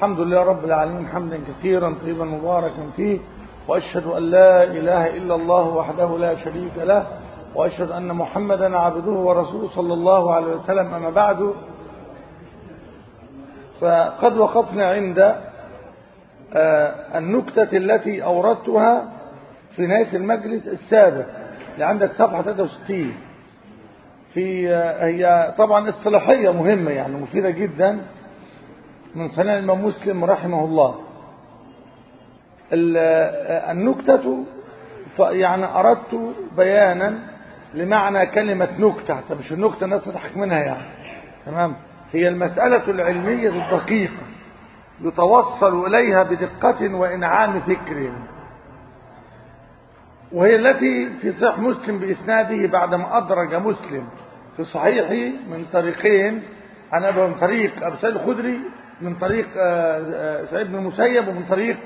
الحمد لله رب العالمين حمدا كثيرا طيبا مباركا فيه وأشهد أن لا إله إلا الله وحده لا شريك له وأشهد أن محمدا عبده ورسوله صلى الله عليه وسلم أما بعد فقد وقفنا عند النكتة التي أوردتها في نهاية المجلس السابق اللي عندك صفحة 63 في هي طبعا اصطلاحية مهمة يعني مفيدة جدا من صنع الإمام مسلم رحمه الله النكتة يعني أردت بيانا لمعنى كلمة نكتة حتى مش النكتة الناس تضحك منها يعني تمام هي المسألة العلمية الدقيقة يتوصل إليها بدقة وإنعام فكر وهي التي في صحيح مسلم بإسناده بعدما أدرج مسلم في صحيحه من طريقين عن أبي من طريق أبو سعيد الخدري من طريق سعيد بن المسيب ومن طريق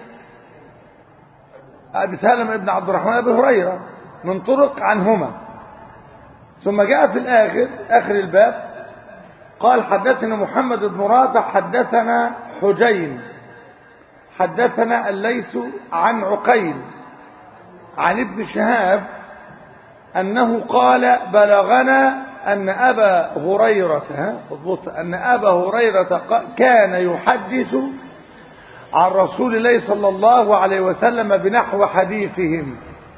أبي سالم بن عبد الرحمن أبي هريرة من طرق عنهما ثم جاء في الآخر آخر الباب قال حدثنا محمد بن رافع حدثنا حجين حدثنا الليث عن عقيل عن ابن شهاب أنه قال بلغنا أن أبا هريرة أن أبا هريرة كان يحدث عن رسول الله صلى الله عليه وسلم بنحو حديثهم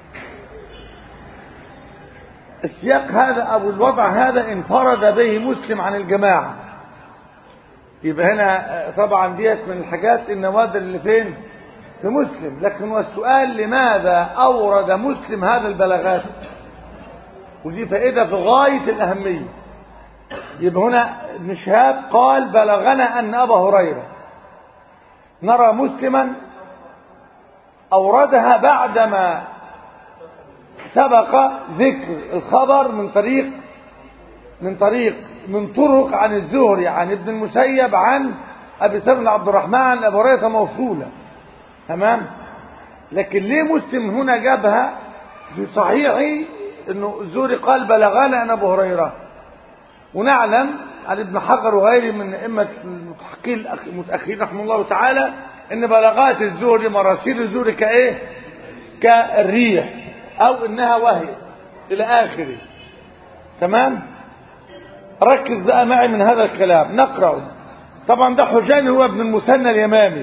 السياق هذا أو الوضع هذا انفرد به مسلم عن الجماعة يبقى هنا طبعا ديت من الحاجات النوادر اللي فين في مسلم لكن والسؤال لماذا أورد مسلم هذا البلاغات ودي فائدة في غاية الأهمية يبقى هنا ابن شهاب قال بلغنا أن أبا هريرة نرى مسلما أوردها بعدما سبق ذكر الخبر من طريق من طريق من طرق عن الزهري عن ابن المسيب عن أبي سلمة عبد الرحمن عن أبي هريرة موصولة تمام لكن ليه مسلم هنا جابها في صحيحه انه الزهري قال بلغنا ان ابو هريره ونعلم عن ابن حجر وغيره من ائمه المتحققين المتاخرين رحمه الله تعالى ان بلاغات الزهري مراسيل الزهري كايه كالريح او انها وهي الى اخره تمام ركز بقى معي من هذا الكلام نقرأ طبعا ده حجان هو ابن المثنى اليمامي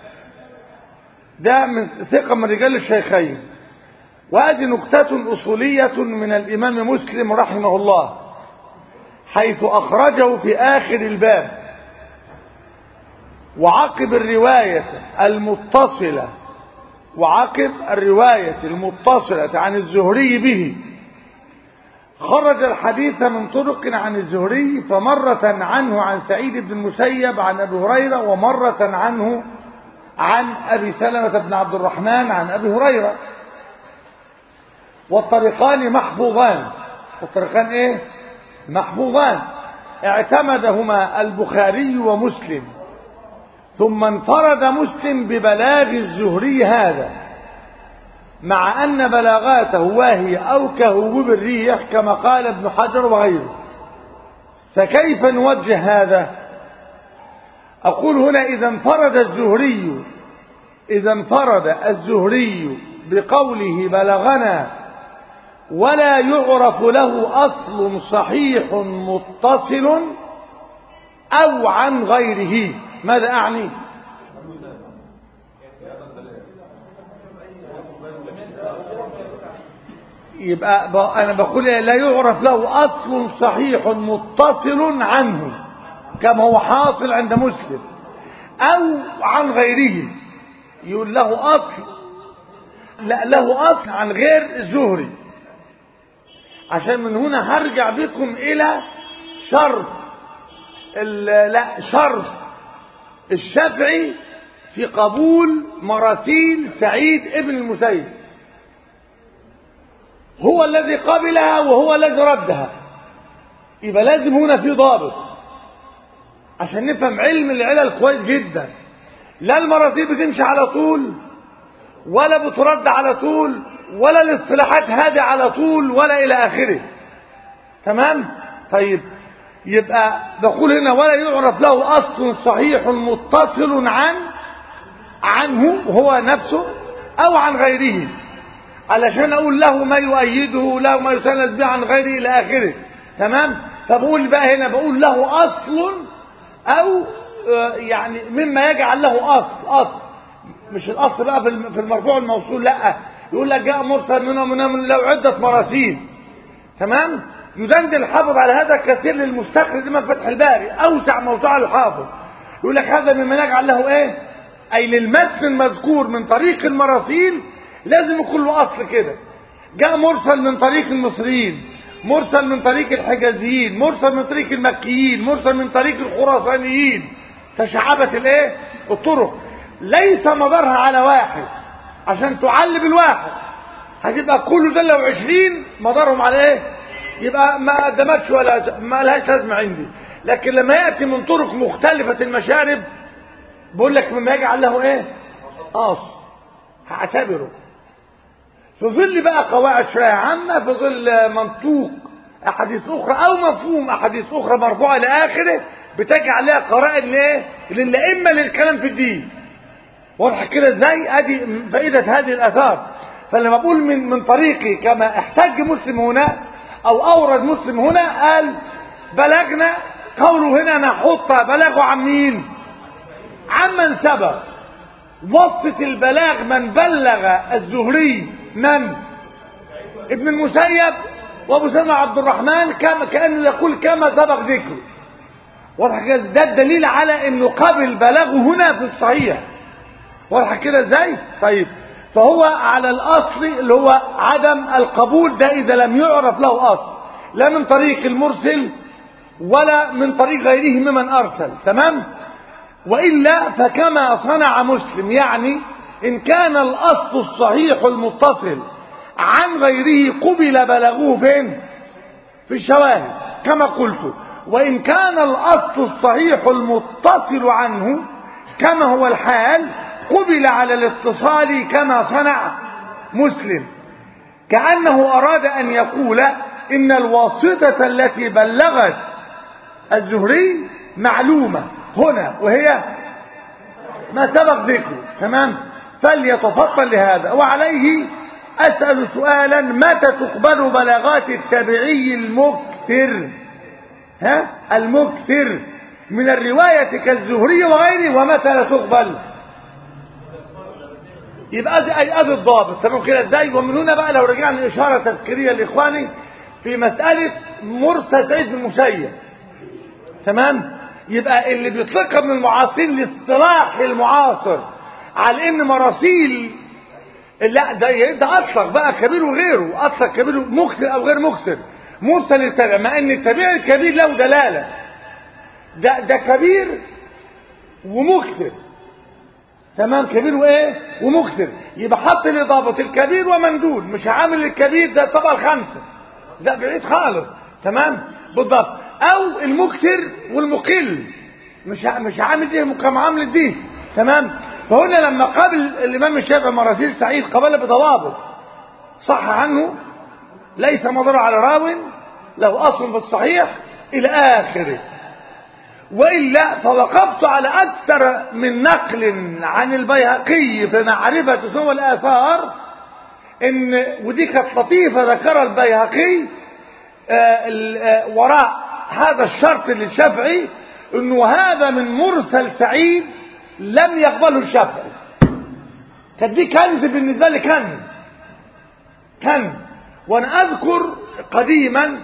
ده من ثقة من رجال الشيخين وهذه نكتة أصولية من الإمام مسلم رحمه الله حيث أخرجه في آخر الباب وعقب الرواية المتصلة وعقب الرواية المتصلة عن الزهري به خرج الحديث من طرق عن الزهري فمرة عنه عن سعيد بن المسيب عن أبي هريرة ومرة عنه عن أبي سلمة بن عبد الرحمن عن أبي هريرة والطريقان محفوظان والطريقان ايه محفوظان اعتمدهما البخاري ومسلم ثم انفرد مسلم ببلاغ الزهري هذا مع أن بلاغاته واهية أو كهبوب الريح كما قال ابن حجر وغيره فكيف نوجه هذا أقول هنا إذا انفرد الزهري إذا انفرد الزهري بقوله بلغنا ولا يعرف له أصل صحيح متصل أو عن غيره ماذا أعني يبقى أنا بقول لا يعرف له أصل صحيح متصل عنه كما هو حاصل عند مسلم أو عن غيره يقول له أصل لا له أصل عن غير الزهري عشان من هنا هرجع بكم إلى شرط لا شرط الشافعي في قبول مراسيل سعيد ابن المسيب هو الذي قبلها وهو الذي ردها يبقى لازم هنا في ضابط عشان نفهم علم العلل كويس جدا لا المراسيل بتمشي على طول ولا بترد على طول ولا الاصطلاحات هذه على طول ولا الى اخره تمام طيب يبقى بقول هنا ولا يعرف له اصل صحيح متصل عن عنه هو نفسه او عن غيره علشان اقول له ما يؤيده له ما يسند به عن غيره الى اخره تمام فبقول بقى هنا بقول له اصل او آه، يعني مما يجعل له اصل اصل مش الاصل بقى في الم- في المرفوع الموصول لا يقول لك جاء مرسل منه منه من له عده مراسيل تمام يدندن الحافظ على هذا كثير للمستخرج من فتح الباري اوسع موسوعه للحافظ يقول لك هذا مما يجعل له ايه اي للمتن المذكور من طريق المراسيل لازم يكون له اصل كده جاء مرسل من طريق المصريين مرسل من طريق الحجازيين مرسل من طريق المكيين مرسل من طريق الخراسانيين تشعبت الايه الطرق ليس مدارها على واحد عشان تعلم الواحد هتبقى كل ده لو عشرين مدارهم على ايه يبقى ما قدمتش ولا ما لهاش لازمه عندي لكن لما ياتي من طرق مختلفه المشارب بقول لك مما يجعل له ايه اصل هعتبره في ظل بقى قواعد شرعيه عامه في ظل منطوق احاديث اخرى او مفهوم احاديث اخرى مرفوعه الى اخره بتجعل لها قرائن لايه للائمه للكلام في الدين واضح كده ازاي ادي فائده هذه الاثار فلما بقول من من طريقي كما احتج مسلم هنا او اورد مسلم هنا قال بلغنا قوله هنا نحط بلغه عن مين عمن سبق وصف البلاغ من بلغ الزهري من ابن المسيب وابو سلمة عبد الرحمن كما كانه يقول كما سبق ذكره واضح كده ده الدليل على انه قبل بلاغه هنا في الصحيح واضح كده ازاي طيب فهو على الاصل اللي هو عدم القبول ده اذا لم يعرف له اصل لا من طريق المرسل ولا من طريق غيره ممن ارسل تمام والا فكما صنع مسلم يعني ان كان الاصل الصحيح المتصل عن غيره قبل بلغوه فين في الشواهد كما قلت وان كان الاصل الصحيح المتصل عنه كما هو الحال قبل على الاتصال كما صنع مسلم كأنه أراد أن يقول إن الواسطة التي بلغت الزهري معلومة هنا وهي ما سبق ذكره تمام فليتفضل لهذا وعليه أسأل سؤالا متى تقبل بلاغات التابعي المكثر ها المكثر من الرواية كالزهري وغيره ومتى لا تقبل يبقى ادي اي ادي الضابط تمام كده ازاي ومن هنا بقى لو رجعنا اشاره تذكيريه لاخواني في مساله مرسى سعيد بن المسيب تمام يبقى اللي بيطلقها من المعاصرين الاصطلاح المعاصر على ان مراسيل لا ده ده اطلق بقى كبير وغيره اطلق كبير مكثر او غير مكثر مرسل التابع مع ان التابع الكبير له دلاله ده ده كبير ومكثر تمام كبير وايه ومكثر يبقى حط لي ضابط الكبير ومندول مش عامل الكبير ده الطبقه الخامسه ده بعيد خالص تمام بالضبط او المكثر والمقل مش مش عامل دي كمعامله دي تمام فهنا لما قابل الامام الشافعي مراسيل سعيد قبل بضوابط صح عنه ليس مضر على راو له اصل في الصحيح الى اخره وإلا فوقفت على أكثر من نقل عن البيهقي في معرفة سوى الآثار إن ودي كانت لطيفة ذكرها البيهقي آه وراء هذا الشرط للشافعي إنه هذا من مرسل سعيد لم يقبله الشافعي كانت دي كنز بالنسبة لي كنز كنز وأنا أذكر قديما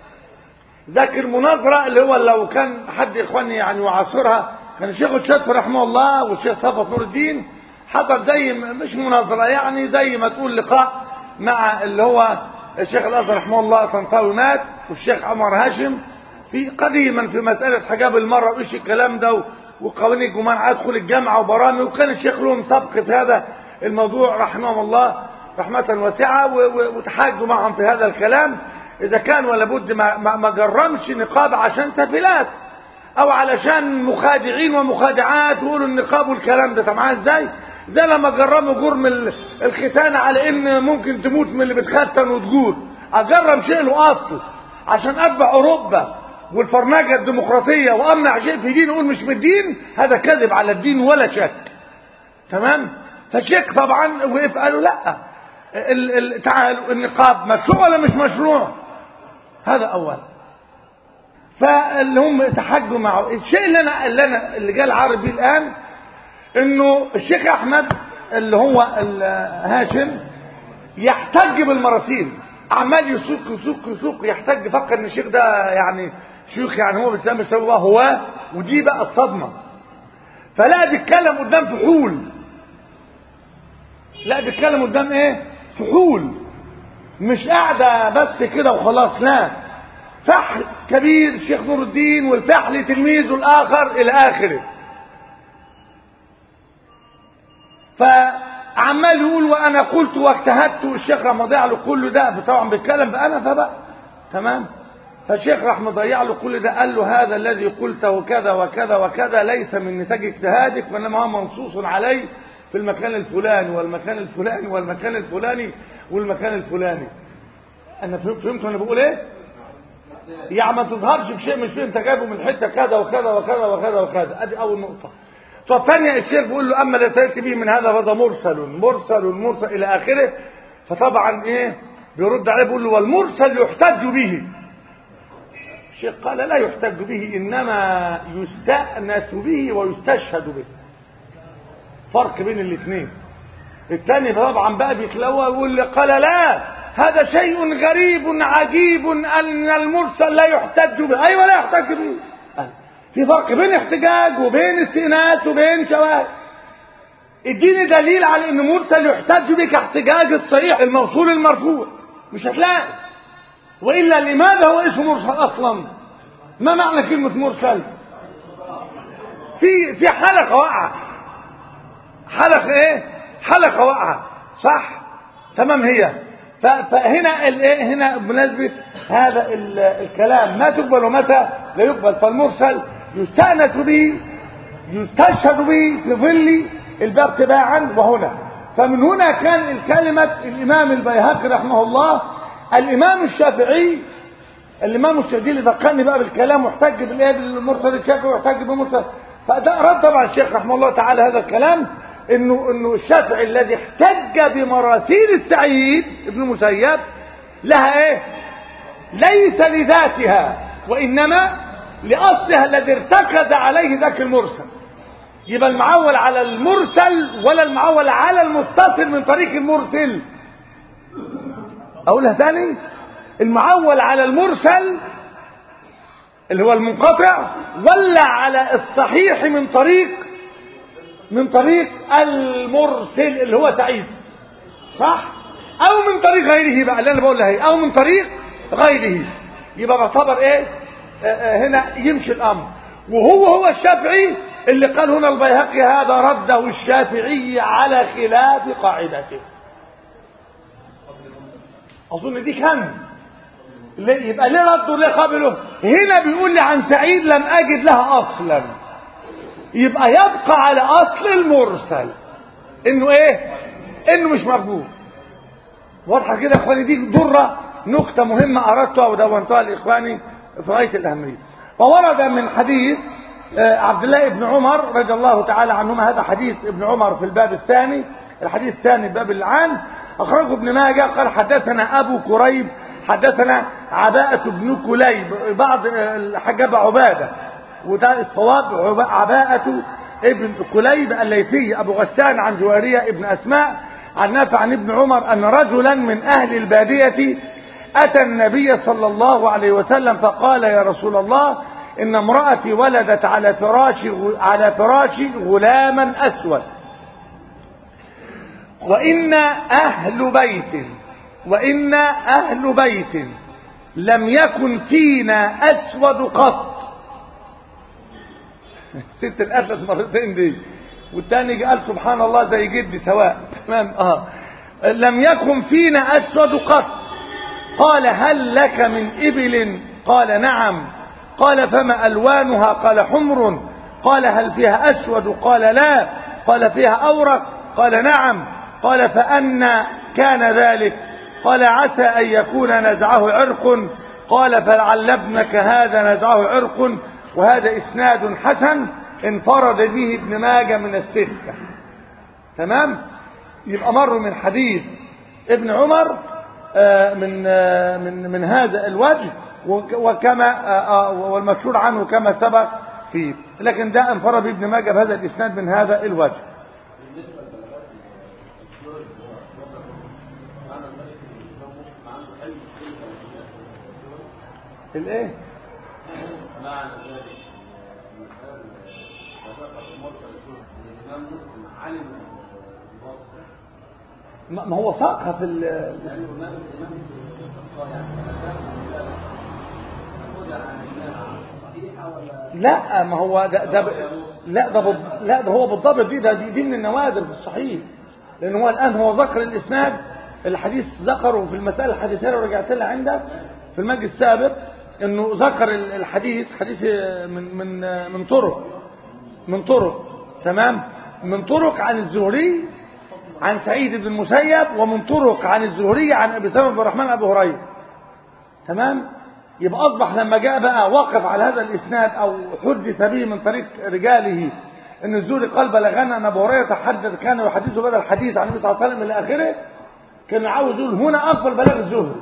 ذاكر مناظرة اللي هو لو كان حد إخواني يعني يعاصرها كان الشيخ الشاطر رحمه الله والشيخ صفوت نور الدين حضر زي مش مناظرة يعني زي ما تقول لقاء مع اللي هو الشيخ الأزهر رحمه الله طنطاوي مات والشيخ عمر هاشم في قديما في مسألة حجاب المرأة وإيش الكلام ده وقوانين الجمعة أدخل الجامعة وبرامج وكان الشيخ لهم سبق في هذا الموضوع رحمه الله رحمة واسعة وتحاجوا معهم في هذا الكلام إذا كان ولا بد ما, ما, ما جرمش نقاب عشان سفلات أو علشان مخادعين ومخادعات ويقولوا النقاب والكلام ده طبعا ازاي؟ زي لما جرموا جرم الختان على إن ممكن تموت من اللي بتختن وتجور أجرم شيء له أصل عشان أتبع أوروبا والفرناجة الديمقراطية وأمنع شيء في دين أقول مش من الدين هذا كذب على الدين ولا شك تمام فالشيخ طبعا وقف قالوا لا ال ال تعالوا النقاب مشروع ولا مش مشروع هذا أول فاللي هم تحجوا معه الشيء اللي أنا اللي, أنا اللي جاء العربي الآن إنه الشيخ أحمد اللي هو هاشم يحتج بالمراسيل عمال يسوق يسوق يسوق يحتج فكر ان الشيخ ده يعني شيوخ يعني هو بيسمى يسوى هو ودي بقى الصدمه فلا بيتكلم قدام فحول لا بيتكلم قدام ايه فحول مش قاعده بس كده وخلاص لا فحل كبير الشيخ نور الدين والفحل تلميذه الاخر الى اخره فعمال يقول وانا قلت واجتهدت والشيخ راح مضيع له كل ده طبعا بيتكلم بانا فبقى تمام فالشيخ راح مضيع له كل ده قال له هذا الذي قلته كذا وكذا وكذا ليس من نتاج اجتهادك وانما هو منصوص عليه في المكان الفلاني والمكان الفلاني والمكان الفلاني والمكان الفلاني انا فهمت انا بقول ايه يعني ما تظهرش بشيء مش فيه انت جايبه من حته كذا وكذا وكذا وكذا وكذا ادي اول نقطه طب ثانية الشيخ بيقول له اما لا تاتي به من هذا فهذا مرسل مرسل مرسل الى اخره فطبعا ايه بيرد عليه بيقول له والمرسل يحتج به الشيخ قال لا يحتج به انما يستأنس به ويستشهد به فرق بين الاثنين الثاني طبعا بقى بيتلوى ويقول قال لا هذا شيء غريب عجيب ان المرسل لا يحتج به ايوه لا يحتج به في فرق بين احتجاج وبين استئناس وبين شواهد اديني دليل على ان مرسل يحتج به كاحتجاج الصحيح الموصول المرفوع مش هتلاقي والا لماذا هو اسمه مرسل اصلا ما معنى كلمه مرسل في في حلقه واقعه حلقه ايه حلقه واقعه صح تمام هي فهنا الايه هنا بمناسبه هذا الكلام ما تقبل ومتى لا يقبل فالمرسل يستأنس به يستشهد به في ظل الباب تباعا وهنا فمن هنا كان الكلمة الإمام البيهقي رحمه الله الإمام الشافعي الإمام الشافعي اللي ذكرني بقى بالكلام واحتج بالإيه بالمرسل الشافعي واحتج بالمرسل فده رد طبعا الشيخ رحمه الله تعالى هذا الكلام انه انه الشافعي الذي احتج بمراسيل السعيد ابن مسيب لها ايه ليس لذاتها وانما لاصلها الذي ارتكز عليه ذاك المرسل يبقى المعول على المرسل ولا المعول على المتصل من طريق المرسل اقولها تاني المعول على المرسل اللي هو المنقطع ولا على الصحيح من طريق من طريق المرسل اللي هو سعيد صح او من طريق غيره بقى اللي انا بقول لها او من طريق غيره يبقى بعتبر ايه آآ آآ هنا يمشي الامر وهو هو الشافعي اللي قال هنا البيهقي هذا رده الشافعي على خلاف قاعدته اظن دي كان ليه يبقى ليه رده ليه قبله هنا بيقول لي عن سعيد لم اجد لها اصلا يبقى يبقى على اصل المرسل انه ايه انه مش مقبول واضحه كده يا اخواني دي ضره نقطه مهمه اردتها ودونتها لاخواني في غايه الاهميه فورد من حديث عبد الله بن عمر رضي الله تعالى عنهما هذا حديث ابن عمر في الباب الثاني الحديث الثاني باب العام أخرجه ابن ماجه قال حدثنا أبو كريب حدثنا عباءة بن كليب بعض حجاب عبادة وده الصواب عباءة ابن كليب الليثي أبو غسان عن جوارية ابن أسماء عن نافع عن ابن عمر أن رجلا من أهل البادية أتى النبي صلى الله عليه وسلم فقال يا رسول الله إن امرأتي ولدت على فراش على فراشي غلاما أسود وإن أهل بيت وإن أهل بيت لم يكن فينا أسود قط ست الأسد مرتين دي والتاني قال سبحان الله زي جدي سواء تمام اه لم يكن فينا أسود قط قال هل لك من إبل قال نعم قال فما ألوانها قال حمر قال هل فيها أسود قال لا قال فيها أورق قال نعم قال فأنا كان ذلك قال عسى أن يكون نزعه عرق قال فلعل ابنك هذا نزعه عرق وهذا إسناد حسن انفرد به ابن ماجه من الستة تمام يبقى مروا من حديث ابن عمر من من من هذا الوجه وكما والمشهور عنه كما سبق فيه لكن ده انفرد ابن ماجه بهذا الاسناد من هذا الوجه الايه معنى ذلك مثال نفقة المرسل الزهد الإمام مسلم علم الوصف ما هو ساقها في ال يعني الإمام الإمام يعني ناخدها عن الإمام صحيحة ولا لا ما هو ده, ده ب... لا ده بض... لا ده هو بالضبط دي ده دي, دي من النوادر في الصحيح لان هو الان هو ذكر الاسناد الحديث ذكره في المساله الحديثيه لو رجعت لها عندك في المجلس السابق انه ذكر الحديث حديث من من من طرق من طرق تمام من طرق عن الزهري عن سعيد بن المسيب ومن طرق عن الزهري عن ابي سلمة بن الرحمن ابي هريره تمام يبقى اصبح لما جاء بقى وقف على هذا الاسناد او حدث به من طريق رجاله ان الزهري قال بلغنا ان ابو هريره تحدث كان يحدثه بدل الحديث عن النبي صلى الله عليه وسلم الى اخره كان عاوز يقول هنا اقبل بلاغ الزهري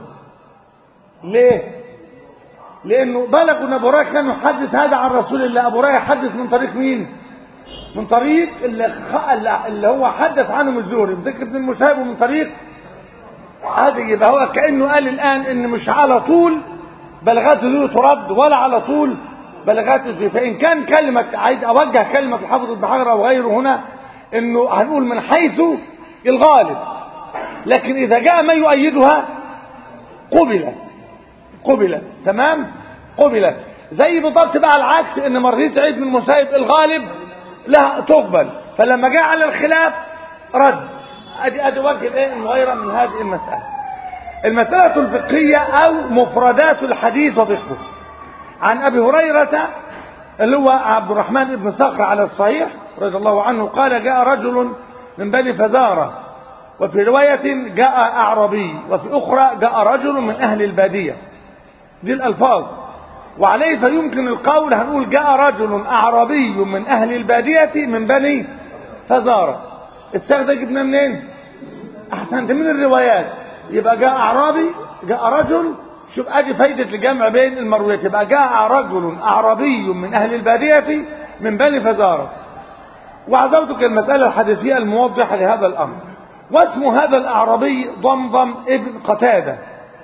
ليه لانه بلغوا ان ابو هريره كان يحدث هذا عن رسول الله ابو هريره يحدث من طريق مين من طريق اللي, خ... اللي هو حدث عنهم الزهري من ذكر ابن المسيب ومن طريق هذا يبقى هو كانه قال الان ان مش على طول بلغات الزهري ترد ولا على طول بلغات الزهري فان كان كلمه عايز اوجه كلمه الحافظ ابن حجر او غيره هنا انه هنقول من حيث الغالب لكن اذا جاء ما يؤيدها قبل قبلت تمام قبلت زي بالضبط بقى العكس ان مرضيه سعيد بن المسيب الغالب لا تقبل فلما جاء على الخلاف رد ادي ادي وجه الايه المغيره من هذه المساله المساله الفقهيه او مفردات الحديث وفقهه عن ابي هريره اللي هو عبد الرحمن بن صخر على الصحيح رضي الله عنه قال جاء رجل من بني فزاره وفي روايه جاء اعرابي وفي اخرى جاء رجل من اهل الباديه دي الألفاظ وعليه فيمكن القول هنقول جاء رجل أعرابي من أهل البادية من بني فزارة الساق ده جبنا منين أحسنت من الروايات يبقى جاء أعرابي جاء رجل شوف ادي فايدة الجمع بين المرويات يبقى جاء رجل أعرابي من أهل البادية من بني فزارة وعزوتك المسألة الحديثية الموضحة لهذا الأمر واسم هذا الأعرابي ضمضم ابن قتادة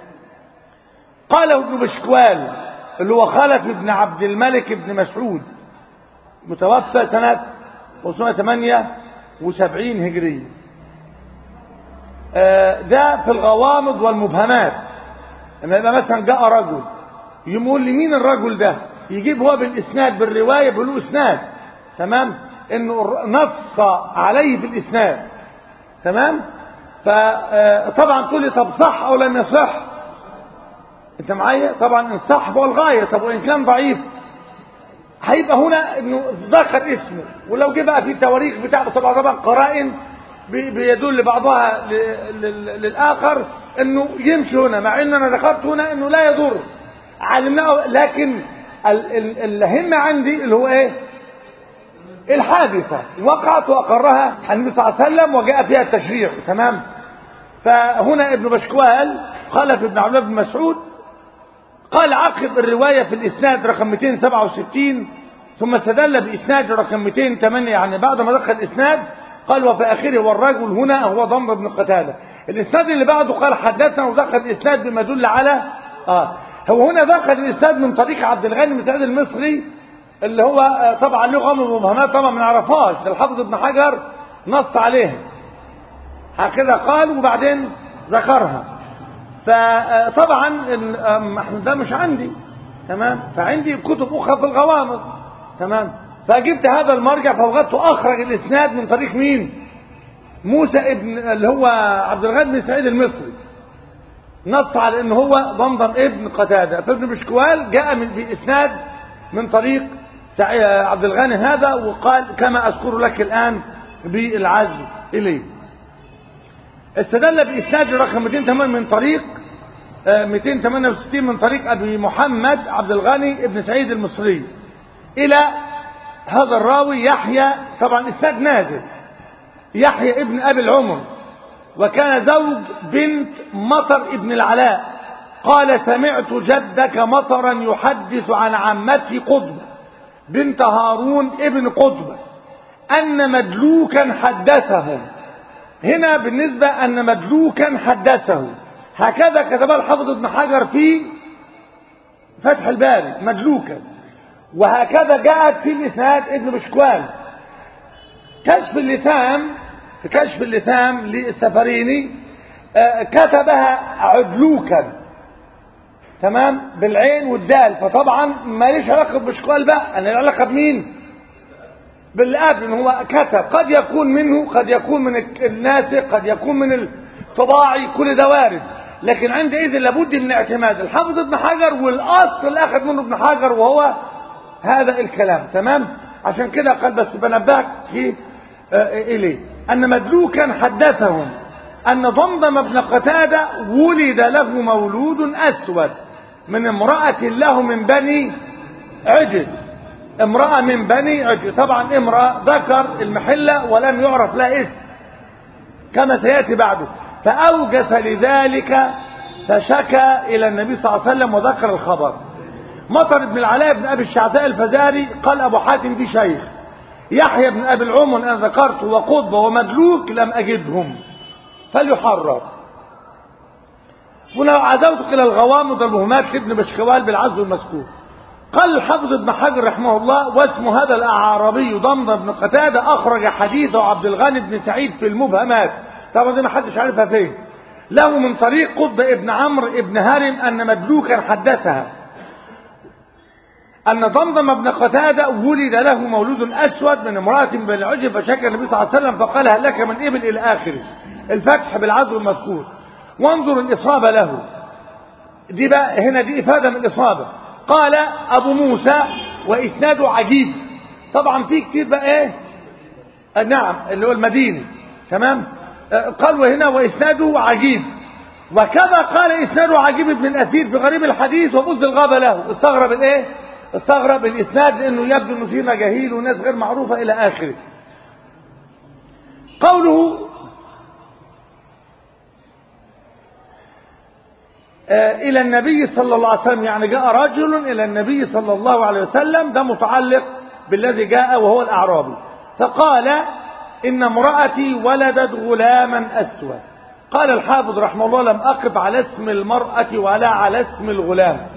قاله ابن بشكوال اللي هو خلف ابن عبد الملك بن مسعود متوفى سنة 578 هجرية ده في الغوامض والمبهمات لما يبقى مثلا جاء رجل يقول لي مين الرجل ده يجيب هو بالاسناد بالروايه بيقول اسناد تمام انه نص عليه في الاسناد تمام فطبعا تقول لي طب صح او لم يصح انت معايا طبعا ان صح فهو الغايه طب وان كان ضعيف هيبقى هنا انه ذكر اسمه ولو جه بقى في التواريخ بتاعته طبعا طبعا قرائن بيدل بعضها للاخر انه يمشي هنا مع ان انا ذكرت هنا انه لا يضر علمناه لكن الهم عندي اللي هو ايه الحادثة وقعت وأقرها النبي صلى الله عليه وسلم وجاء فيها التشريع تمام فهنا ابن بشكوال خلف ابن عبد الله بن مسعود قال عقب الرواية في الإسناد رقم 267 ثم استدل بإسناد رقم 208 يعني بعد ما دخل الإسناد قال وفي آخره والرجل هنا هو ضمر بن قتادة الإسناد اللي بعده قال حدثنا ودخل الإسناد بما يدل على آه هو هنا دخل الإسناد من طريق عبد الغني بن سعيد المصري اللي هو طبعا له غم ومبهمات طبعا ما نعرفهاش ده الحافظ ابن حجر نص عليها هكذا قال وبعدين ذكرها فطبعا ده مش عندي تمام فعندي كتب اخرى في الغوامض تمام فجبت هذا المرجع فوجدته اخرج الاسناد من طريق مين موسى ابن اللي هو عبد الغني بن سعيد المصري نص على ان هو ضمضم ابن قتاده فابن بشكوال جاء من باسناد من طريق عبد الغني هذا وقال كما اذكر لك الان بالعزم اليه استدل باسناد رقم 208 من طريق 268 من طريق ابي محمد عبد الغني ابن سعيد المصري الى هذا الراوي يحيى طبعا اسناد نازل يحيى ابن أبي العمر وكان زوج بنت مطر ابن العلاء قال سمعت جدك مطرا يحدث عن عمته قطبة بنت هارون ابن قطبة أن مدلوكا حدثهم هنا بالنسبة أن مدلوكا حدثه هكذا كتب الحافظ ابن حجر في فتح الباري مدلوكا وهكذا جاءت في الإسناد ابن بشكوان كشف اللثام في كشف اللثام للسفريني آه، كتبها عدلوكا تمام بالعين والدال فطبعا ماليش علاقه بشكوال بقى انا العلاقه بمين باللي قبل ان هو كتب قد يكون منه قد يكون من الناسخ قد يكون من الطباعي كل ده وارد لكن عندئذ لابد من اعتماد الحافظ ابن حجر والاصل اللي اخذ منه ابن حجر وهو هذا الكلام تمام عشان كده قال بس بنبهك في آه، اليه ان مدلوكا حدثهم ان ضمضم بن قتاده ولد له مولود اسود من امراه له من بني عجل امراه من بني عجل طبعا امراه ذكر المحله ولم يعرف لها اسم كما سياتي بعده فاوجس لذلك فشكى الى النبي صلى الله عليه وسلم وذكر الخبر مطر بن العلاء بن ابي الشعثاء الفزاري قال ابو حاتم في شيخ يحيى بن ابي العمر انا ذكرت وقطبه ومدلوك لم اجدهم فليحرر ولو عزوتك الى الغوامض والمهمات لابن بشكوال بالعزو المذكور قال الحافظ ابن حجر رحمه الله واسم هذا الاعرابي ضمضم بن قتاده اخرج حديثه عبد الغني بن سعيد في المبهمات طبعا دي ما حدش عارفها فين له من طريق قطب ابن عمرو ابن هرم ان مدلوكا حدثها أن ضمضم بن قتادة ولد له مولود أسود من امرأة بن العجب فشكى النبي صلى الله عليه وسلم فقال هل لك من إبل إلى آخره الفتح بالعدل المذكور وانظر الإصابة له دي بقى هنا دي إفادة من الإصابة قال أبو موسى وإسناده عجيب طبعا في كتير بقى إيه آه نعم اللي هو المديني تمام آه قال وهنا وإسناده عجيب وكذا قال إسناده عجيب ابن الأثير في غريب الحديث وبز الغابة له استغرب الإيه استغرب الإسناد لأنه يبدو أنه فيه مجاهيل وناس غير معروفة إلى آخره قوله آه إلى النبي صلى الله عليه وسلم يعني جاء رجل إلى النبي صلى الله عليه وسلم ده متعلق بالذي جاء وهو الأعرابي فقال إن امرأتي ولدت غلاما أسود قال الحافظ رحمه الله لم أقف على اسم المرأة ولا على اسم الغلام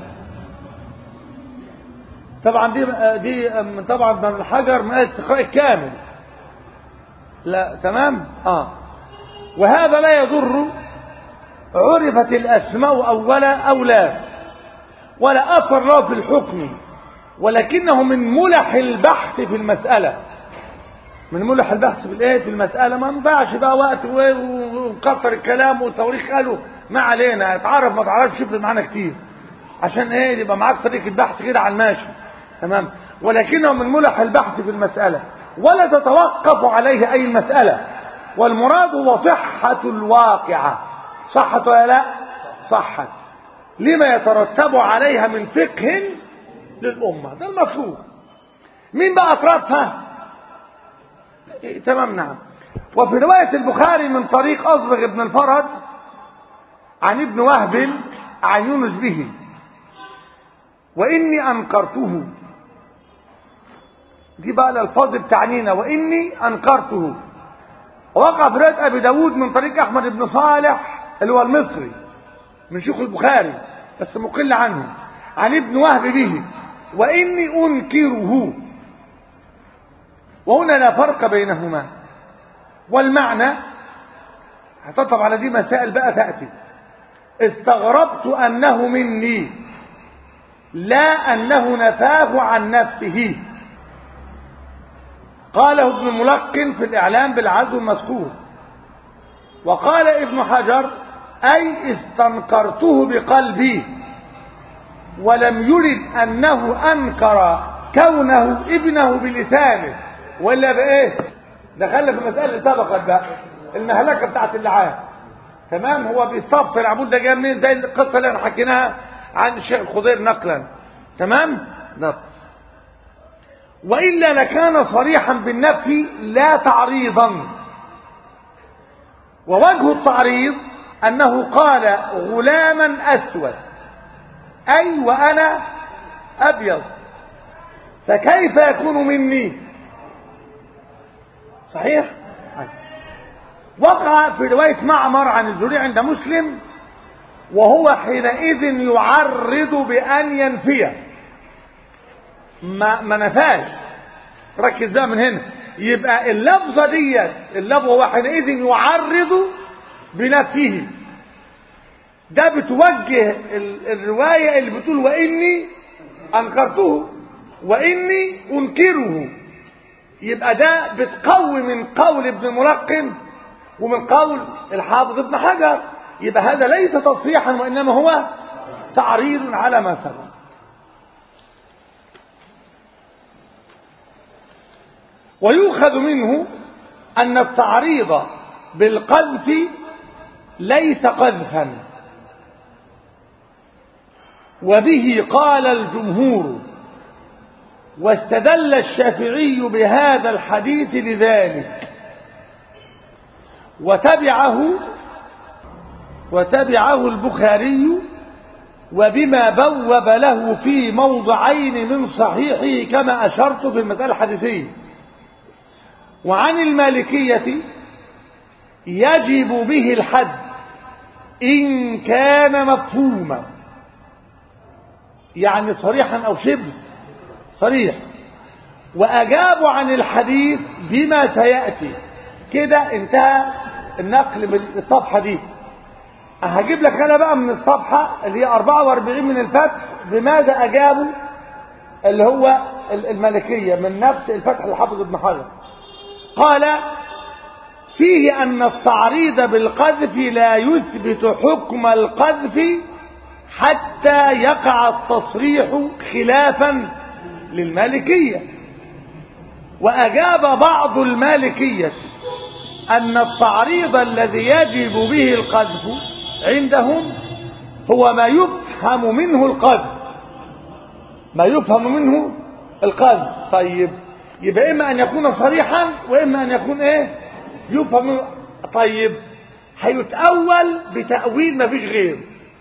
طبعا دي دي طبعا من الحجر من الاستقراء الكامل لا تمام اه وهذا لا يضر عرفت الاسماء اولا او لا ولا اثر له في الحكم ولكنه من ملح البحث في المساله من ملح البحث في الايه في المساله ما ينفعش بقى وقت وكتر الكلام والتواريخ قالوا ما علينا اتعرف ما تعرفش يفرق معانا كتير عشان ايه يبقى معاك طريقه بحث كده على الماشي تمام ولكنه من ملح البحث في المسألة ولا تتوقف عليه أي المسألة والمراد هو صحة الواقعة صحت ولا لا صحت لما يترتب عليها من فقه للأمة ده المطلوب مين بقى أطرافها إيه تمام نعم وفي رواية البخاري من طريق أصبغ ابن الفرج عن ابن وهب عن يونس به وإني أنكرته دي بقى الألفاظ بتعنينا وإني أنكرته وقع في رواية أبي داود من طريق أحمد بن صالح اللي هو المصري من شيوخ البخاري بس مقل عنه عن ابن وهب به وإني أنكره وهنا لا فرق بينهما والمعنى هتطلب على دي مسائل بقى تأتي استغربت أنه مني لا أنه نفاه عن نفسه قاله ابن ملقن في الإعلام بالعزو المذكور وقال ابن حجر أي استنكرته بقلبي ولم يرد أنه أنكر كونه ابنه بلسانه ولا بإيه دخلنا في المسألة اللي سبقت بقى المهلكة بتاعت اللعان تمام هو بيستفسر عبود ده جاي منين زي القصة اللي احنا حكيناها عن الشيخ الخضير نقلا تمام نعم وإلا لكان صريحا بالنفي لا تعريضا ووجه التعريض أنه قال غلاما أسود أي وأنا أبيض فكيف يكون مني صحيح وقع في رواية معمر عن الزهري عند مسلم وهو حينئذ يعرض بأن ينفيه ما, ما نفاش ركز بقى من هنا يبقى اللفظة ديت اللفظة هو حينئذ يعرض بنفيه ده بتوجه الرواية اللي بتقول وإني أنكرته وإني أنكره يبقى ده بتقوي من قول ابن الملقن ومن قول الحافظ ابن حجر يبقى هذا ليس تصريحا وإنما هو تعريض على ما سبق ويؤخذ منه أن التعريض بالقذف ليس قذفا وبه قال الجمهور واستدل الشافعي بهذا الحديث لذلك وتبعه وتبعه البخاري وبما بوب له في موضعين من صحيحه كما أشرت في المسألة الحديثية وعن المالكية يجب به الحد إن كان مفهوما يعني صريحا أو شبه صريح وأجابوا عن الحديث بما سيأتي كده انتهى النقل من الصفحة دي هجيب لك أنا بقى من الصفحة اللي هي 44 من الفتح بماذا أجابوا اللي هو الملكية من نفس الفتح الحافظ ابن حجر قال فيه أن التعريض بالقذف لا يثبت حكم القذف حتى يقع التصريح خلافا للمالكية وأجاب بعض المالكية أن التعريض الذي يجب به القذف عندهم هو ما يفهم منه القذف ما يفهم منه القذف طيب يبقى إما أن يكون صريحا وإما أن يكون إيه يفهم منه طيب هيتأول بتأويل ما فيش غيره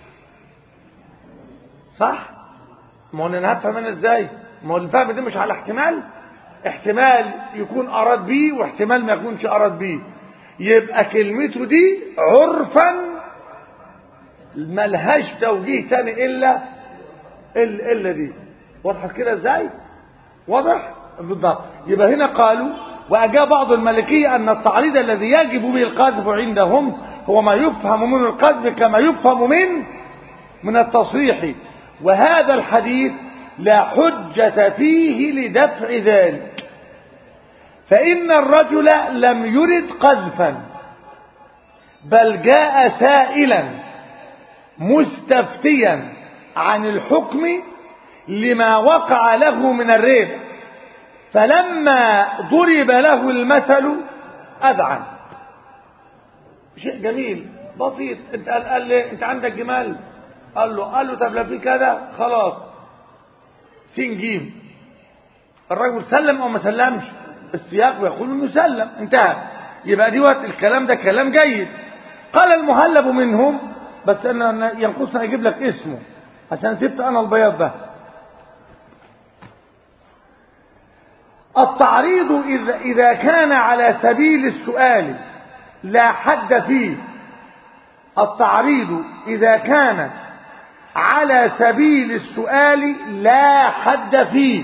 صح ما هو انا هفهم انا ازاي ما هو الفهم ده مش على احتمال احتمال يكون اراد بيه واحتمال ما يكونش اراد بيه يبقى كلمته دي عرفا ملهاش توجيه تاني الا الا, إلا دي وضحت كده ازاي واضح بالضبط يبقى هنا قالوا واجاب بعض الملكيه ان التعريض الذي يجب به القذف عندهم هو ما يفهم منه القذف كما يفهم من من التصريح وهذا الحديث لا حجة فيه لدفع ذلك فإن الرجل لم يرد قذفا بل جاء سائلا مستفتيا عن الحكم لما وقع له من الريب فلما ضرب له المثل أذعن شيء جميل بسيط انت قال, قال لي انت عندك جمال قال له قال له طب لا في كذا خلاص سين جيم الرجل سلم او ما سلمش السياق يقول انه سلم انتهى يبقى دي وقت الكلام ده كلام جيد قال المهلب منهم بس انا ينقصنا اجيب لك اسمه عشان سبت انا البياض ده التعريض إذا, إذا كان على سبيل السؤال لا حد فيه التعريض إذا كان على سبيل السؤال لا حد فيه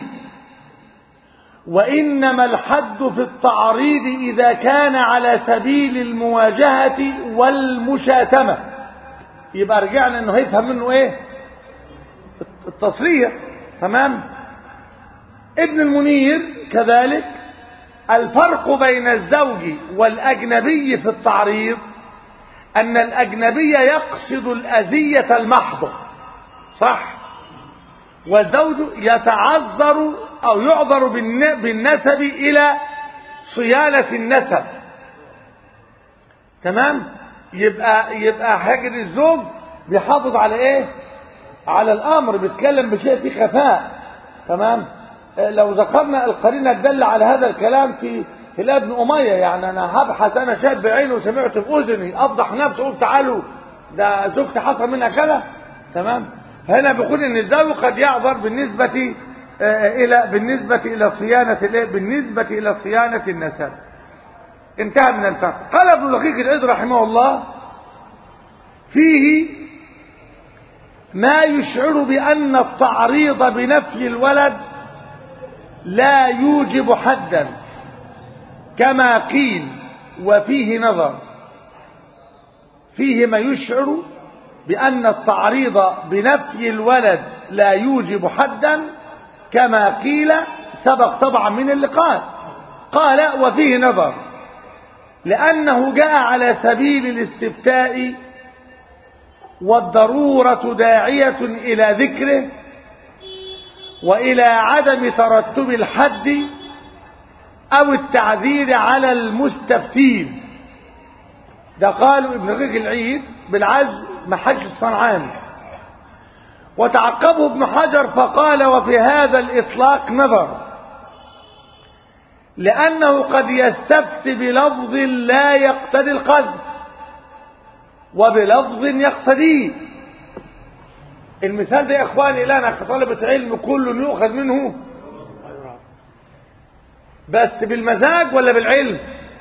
وإنما الحد في التعريض إذا كان على سبيل المواجهة والمشاتمة يبقى رجعنا انه هيفهم منه ايه التصريح تمام ابن المنير كذلك الفرق بين الزوج والأجنبي في التعريض أن الأجنبي يقصد الأذية المحضة صح والزوج يتعذر أو يعذر بالنسب إلى صيانة النسب تمام يبقى يبقى حاجة الزوج بيحافظ على ايه على الامر بيتكلم بشيء فيه خفاء تمام لو ذكرنا القرينه الدالة على هذا الكلام في هلال بن أمية يعني أنا هبحث أنا شاب بعيني وسمعت بأذني أفضح نفسي أقول تعالوا ده زوجتي حصل منها كذا تمام هنا بيقول إن الزوج قد يعبر بالنسبة آه، إلى بالنسبة إلى صيانة الإيه؟ بالنسبة إلى صيانة النسب انتهى من الفرق قال ابن دقيق العيد رحمه الله فيه ما يشعر بأن التعريض بنفي الولد لا يوجب حدا كما قيل وفيه نظر فيه ما يشعر بأن التعريض بنفي الولد لا يوجب حدا كما قيل سبق طبعا من اللقاء قال وفيه نظر لأنه جاء على سبيل الاستفتاء والضرورة داعية إلى ذكره وإلى عدم ترتب الحد أو التعذير على المستفتين ده قالوا ابن رقيق العيد بالعزم محج الصنعاني وتعقبه ابن حجر فقال وفي هذا الإطلاق نظر لأنه قد يستفتي بلفظ لا يقتضي القذف وبلفظ يقتضيه المثال ده يا اخواني لنا كطلبة علم كل يؤخذ منه بس بالمزاج ولا بالعلم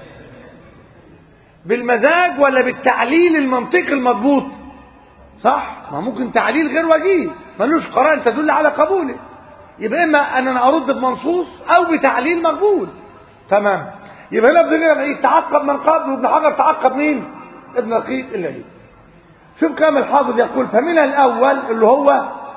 بالمزاج ولا بالتعليل المنطقي المضبوط صح ما ممكن تعليل غير وجيه ملوش قرائن تدل على قبوله يبقى اما ان انا ارد بمنصوص او بتعليل مقبول تمام يبقى هنا ابن العيد تعقب من قبل وابن حجر تعقب مين ابن رقيق العيد شوف كام الحافظ يقول فمن الاول اللي هو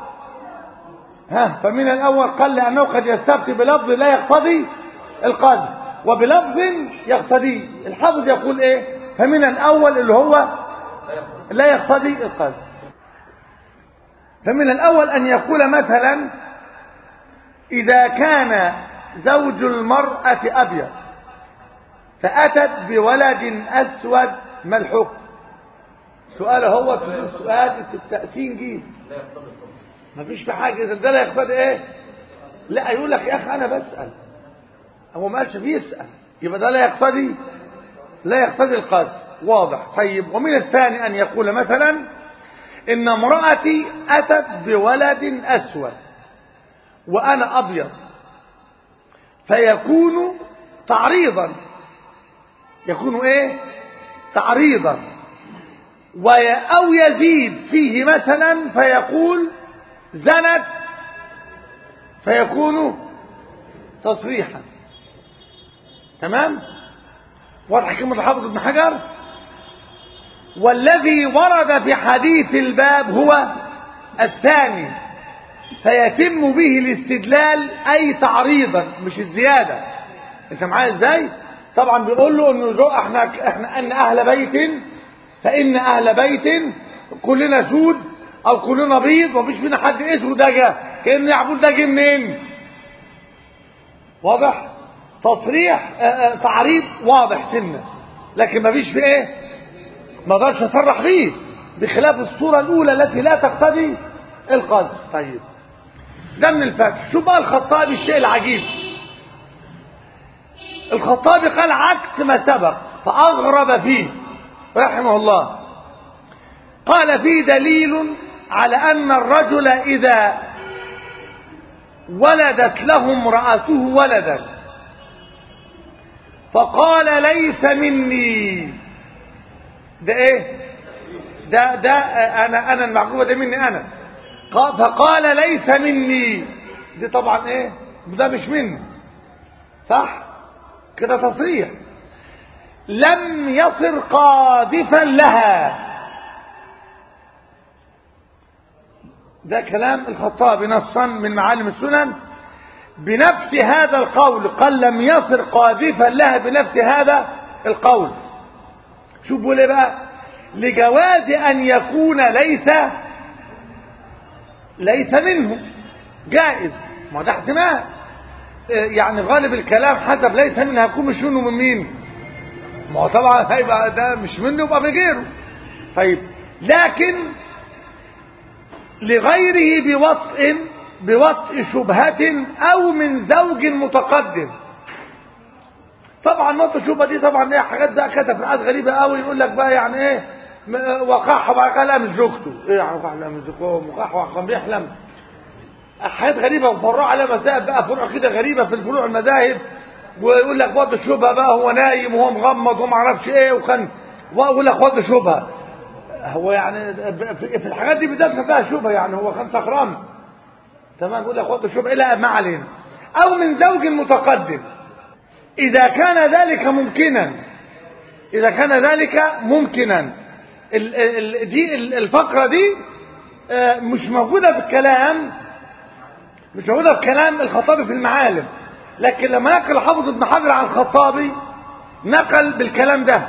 ها فمن الاول قال لانه قد يستفتي بلفظ لا يقتضي القذف وبلفظ يقتضي الحافظ يقول ايه فمن الاول اللي هو لا يقتضي القذف فمن الاول ان يقول مثلا اذا كان زوج المراه ابيض فاتت بولد اسود ما الحكم سؤال هو سؤال التأسين جيد ما فيش في حاجة إذا ده لا يقتضي إيه لا يقول لك يا أخي أنا بسأل هو ما قالش بيسأل يبقى ده لا يقتضي لا يقتضي القذف واضح طيب ومن الثاني أن يقول مثلا إن امرأتي أتت بولد أسود وأنا أبيض فيكون تعريضا يكون إيه تعريضا أو يزيد فيه مثلا فيقول زنت فيكون تصريحا تمام واضح كلمة الحافظ ابن حجر والذي ورد في حديث الباب هو الثاني فيتم به الاستدلال أي تعريضا مش الزيادة انت معايا ازاي طبعا بيقول له انه جو احنا احنا ان اهل بيت فإن أهل بيت كلنا سود أو كلنا بيض ومفيش فينا حد اسود ده جه كأن يعبود ده جه منين واضح تصريح آآ آآ تعريض واضح سنة لكن مفيش في ايه ما اقدرش اصرح بيه بخلاف الصورة الأولى التي لا تقتضي القذف طيب ده من الفتح شوف بقى الخطابي الشيء العجيب الخطابي قال عكس ما سبق فأغرب فيه رحمه الله قال في دليل على أن الرجل إذا ولدت له امرأته ولدا فقال ليس مني ده ايه ده ده انا انا المعقوبه ده مني انا فقال ليس مني دي طبعا ايه ده مش مني صح كده تصريح لم يصر قاذفا لها ده كلام الخطابي نصا من معالم السنن بنفس هذا القول قال لم يصر قاذفا لها بنفس هذا القول شوف بيقول ايه بقى لجواز ان يكون ليس ليس منه جائز ما ده احتمال يعني غالب الكلام حسب ليس منه هيكون مش منه من مين ما هو طبعا هيبقى ده مش منه يبقى من غيره طيب لكن لغيره بوطء بوطء شبهة أو من زوج متقدم طبعا نقطة الشبهة دي طبعا ايه حاجات بقى كتب حاجات غريبة قوي يقول لك بقى يعني ايه م- وقعها وبعد كده لا مش زوجته ايه يعني وقعها لا مش زوجته وقعها كان بيحلم حاجات غريبة وفرعوا عليها مسائل بقى فروع كده غريبة في الفروع المذاهب ويقول لك وضع الشبهة بقى هو نايم وهو مغمض وما اعرفش ايه وكان ويقول لك وضع شبهة هو يعني في في الحاجات دي بالذات ما فيها شبهة يعني هو كان سكران تمام يقول لك وضع شبهة لا ما علينا او من زوج متقدم اذا كان ذلك ممكنا اذا كان ذلك ممكنا ال- ال- دي ال- الفقرة دي آه، مش موجودة في الكلام مش موجودة في كلام الخطابي في المعالم لكن لما نقل حافظ ابن حجر عن الخطابي نقل بالكلام ده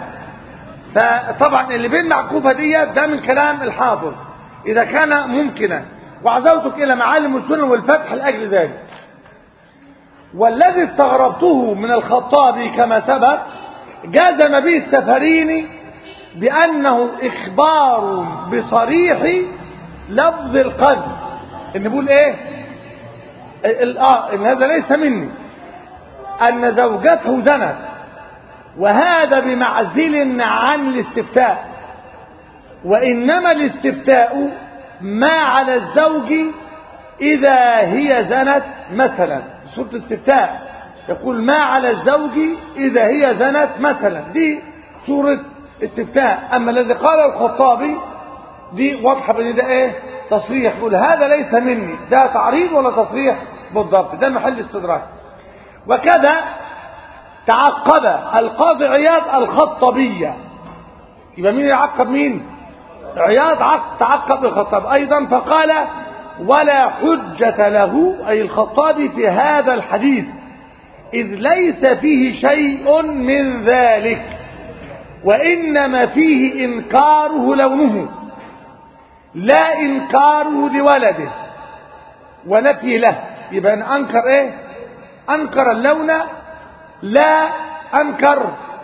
فطبعا اللي بين معكوفة ديت ده من كلام الحافظ إذا كان ممكنا وعزوتك إلى معالم السنن والفتح لأجل ذلك والذي استغربته من الخطابي كما سبق جازم به السفريني بأنه إخبار بصريح لفظ القذف إن بيقول إيه ال- آه إن هذا ليس مني أن زوجته زنت وهذا بمعزل عن الاستفتاء وإنما الاستفتاء ما على الزوج إذا هي زنت مثلا سورة الاستفتاء يقول ما على الزوج إذا هي زنت مثلا دي سورة استفتاء أما الذي قال الخطابي دي واضحة بان ده ايه تصريح يقول هذا ليس مني ده تعريض ولا تصريح بالضبط ده محل استدراك وكذا تعقب القاضي عياض الخطبية يبقى مين يعقب مين عياض عق- تعقب الخطاب أيضا فقال ولا حجة له أي الخطابي في هذا الحديث إذ ليس فيه شيء من ذلك وإنما فيه إنكاره لونه لا إنكاره لولده ونفي له يبقى أن أنكر إيه أنكر اللون لا أنكر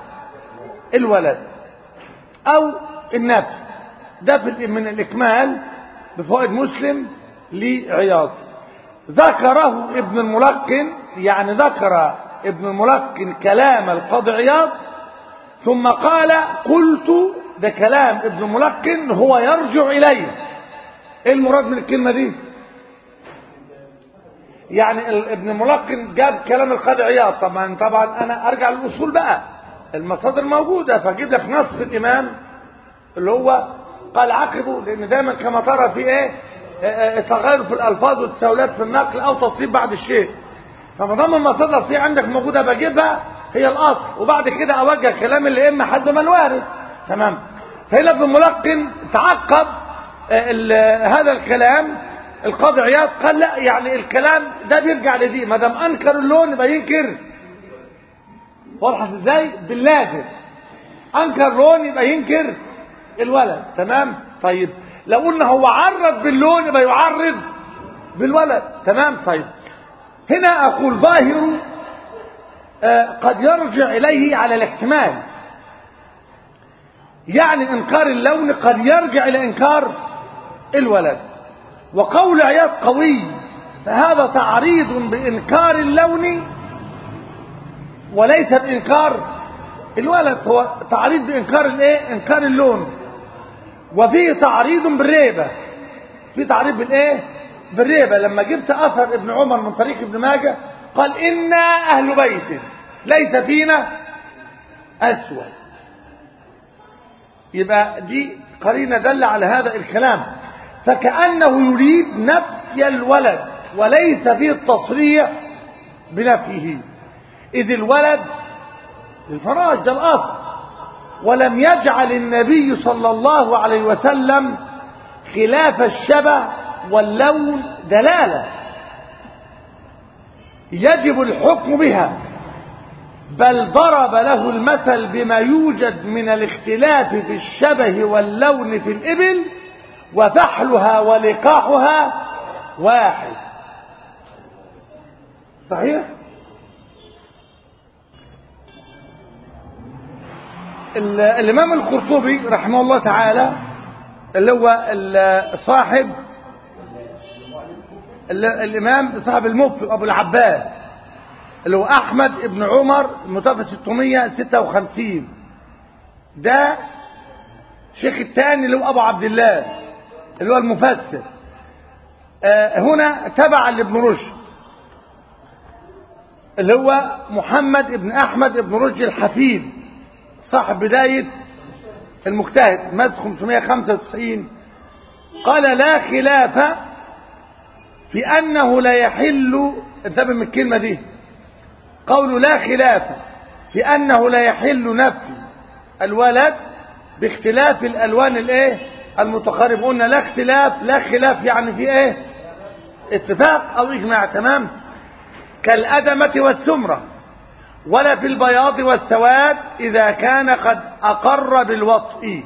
الولد أو النفي ده في من الإكمال بفوائد مسلم لعياض ذكره ابن الملقن يعني ذكر ابن الملقن كلام القاضي عياض ثم قال قلت ده كلام ابن الملقن هو يرجع إليه ايه المراد من الكلمة دي يعني ال- ابن الملقن جاب كلام القاضي عياض طبعا طبعا انا ارجع للاصول بقى المصادر موجودة فاجيب لك نص الامام اللي هو قال عقبه لان دايما كما ترى في ايه آه، آه، تغير في الالفاظ والتساؤلات في النقل او تصريف بعد الشيء فما دام المصادر دي عندك موجوده بجيبها هي الاصل وبعد كده اوجه كلام اللي اما حد ما الوارد تمام فهنا ابن ملقن تعقب آه، ال- هذا الكلام القاضي عياض قال لا يعني الكلام ده بيرجع لدي ما دام انكر اللون يبقى ينكر واضحه ازاي باللازم انكر لون يبقى ينكر الولد تمام طيب لو قلنا هو عرض باللون يبقى يعرض بالولد تمام طيب هنا اقول ظاهر آه، قد يرجع اليه على الاحتمال يعني انكار اللون قد يرجع الى انكار الولد وقول عياض قوي فهذا تعريض بانكار اللون وليس بانكار الولد هو تعريض بانكار الايه انكار اللون وفيه تعريض بالريبه في تعريض بالايه بالريبه لما جبت اثر ابن عمر من طريق ابن ماجه قال انا اهل بيت ليس فينا اسود يبقى دي قرينه دل على هذا الكلام فكانه يريد نفي الولد وليس فيه التصريح بنفيه اذ الولد الفراش ده الاصل ولم يجعل النبي صلى الله عليه وسلم خلاف الشبه واللون دلاله يجب الحكم بها بل ضرب له المثل بما يوجد من الاختلاف في الشبه واللون في الإبل وفحلها ولقاحها واحد صحيح ال- الإمام القرطبي رحمه الله تعالى اللي هو ال- صاحب ال- الإمام صاحب المفتي أبو العباس اللي هو أحمد ابن عمر متوفى 656 ده شيخ الثاني اللي هو أبو عبد الله اللي هو المفسر آه هنا تبع لابن رشد اللي هو محمد ابن أحمد ابن رشد الحفيد صاحب بداية المجتهد مات 595 قال لا خلاف في أنه لا يحل انتبه من الكلمة دي قول لا خلاف في أنه لا يحل نفي الولد باختلاف الألوان الايه المتقارب قلنا لا اختلاف لا خلاف يعني في ايه اتفاق او اجماع تمام كالأدمة والسمرة ولا في البياض والسواد إذا كان قد أقر بالوطء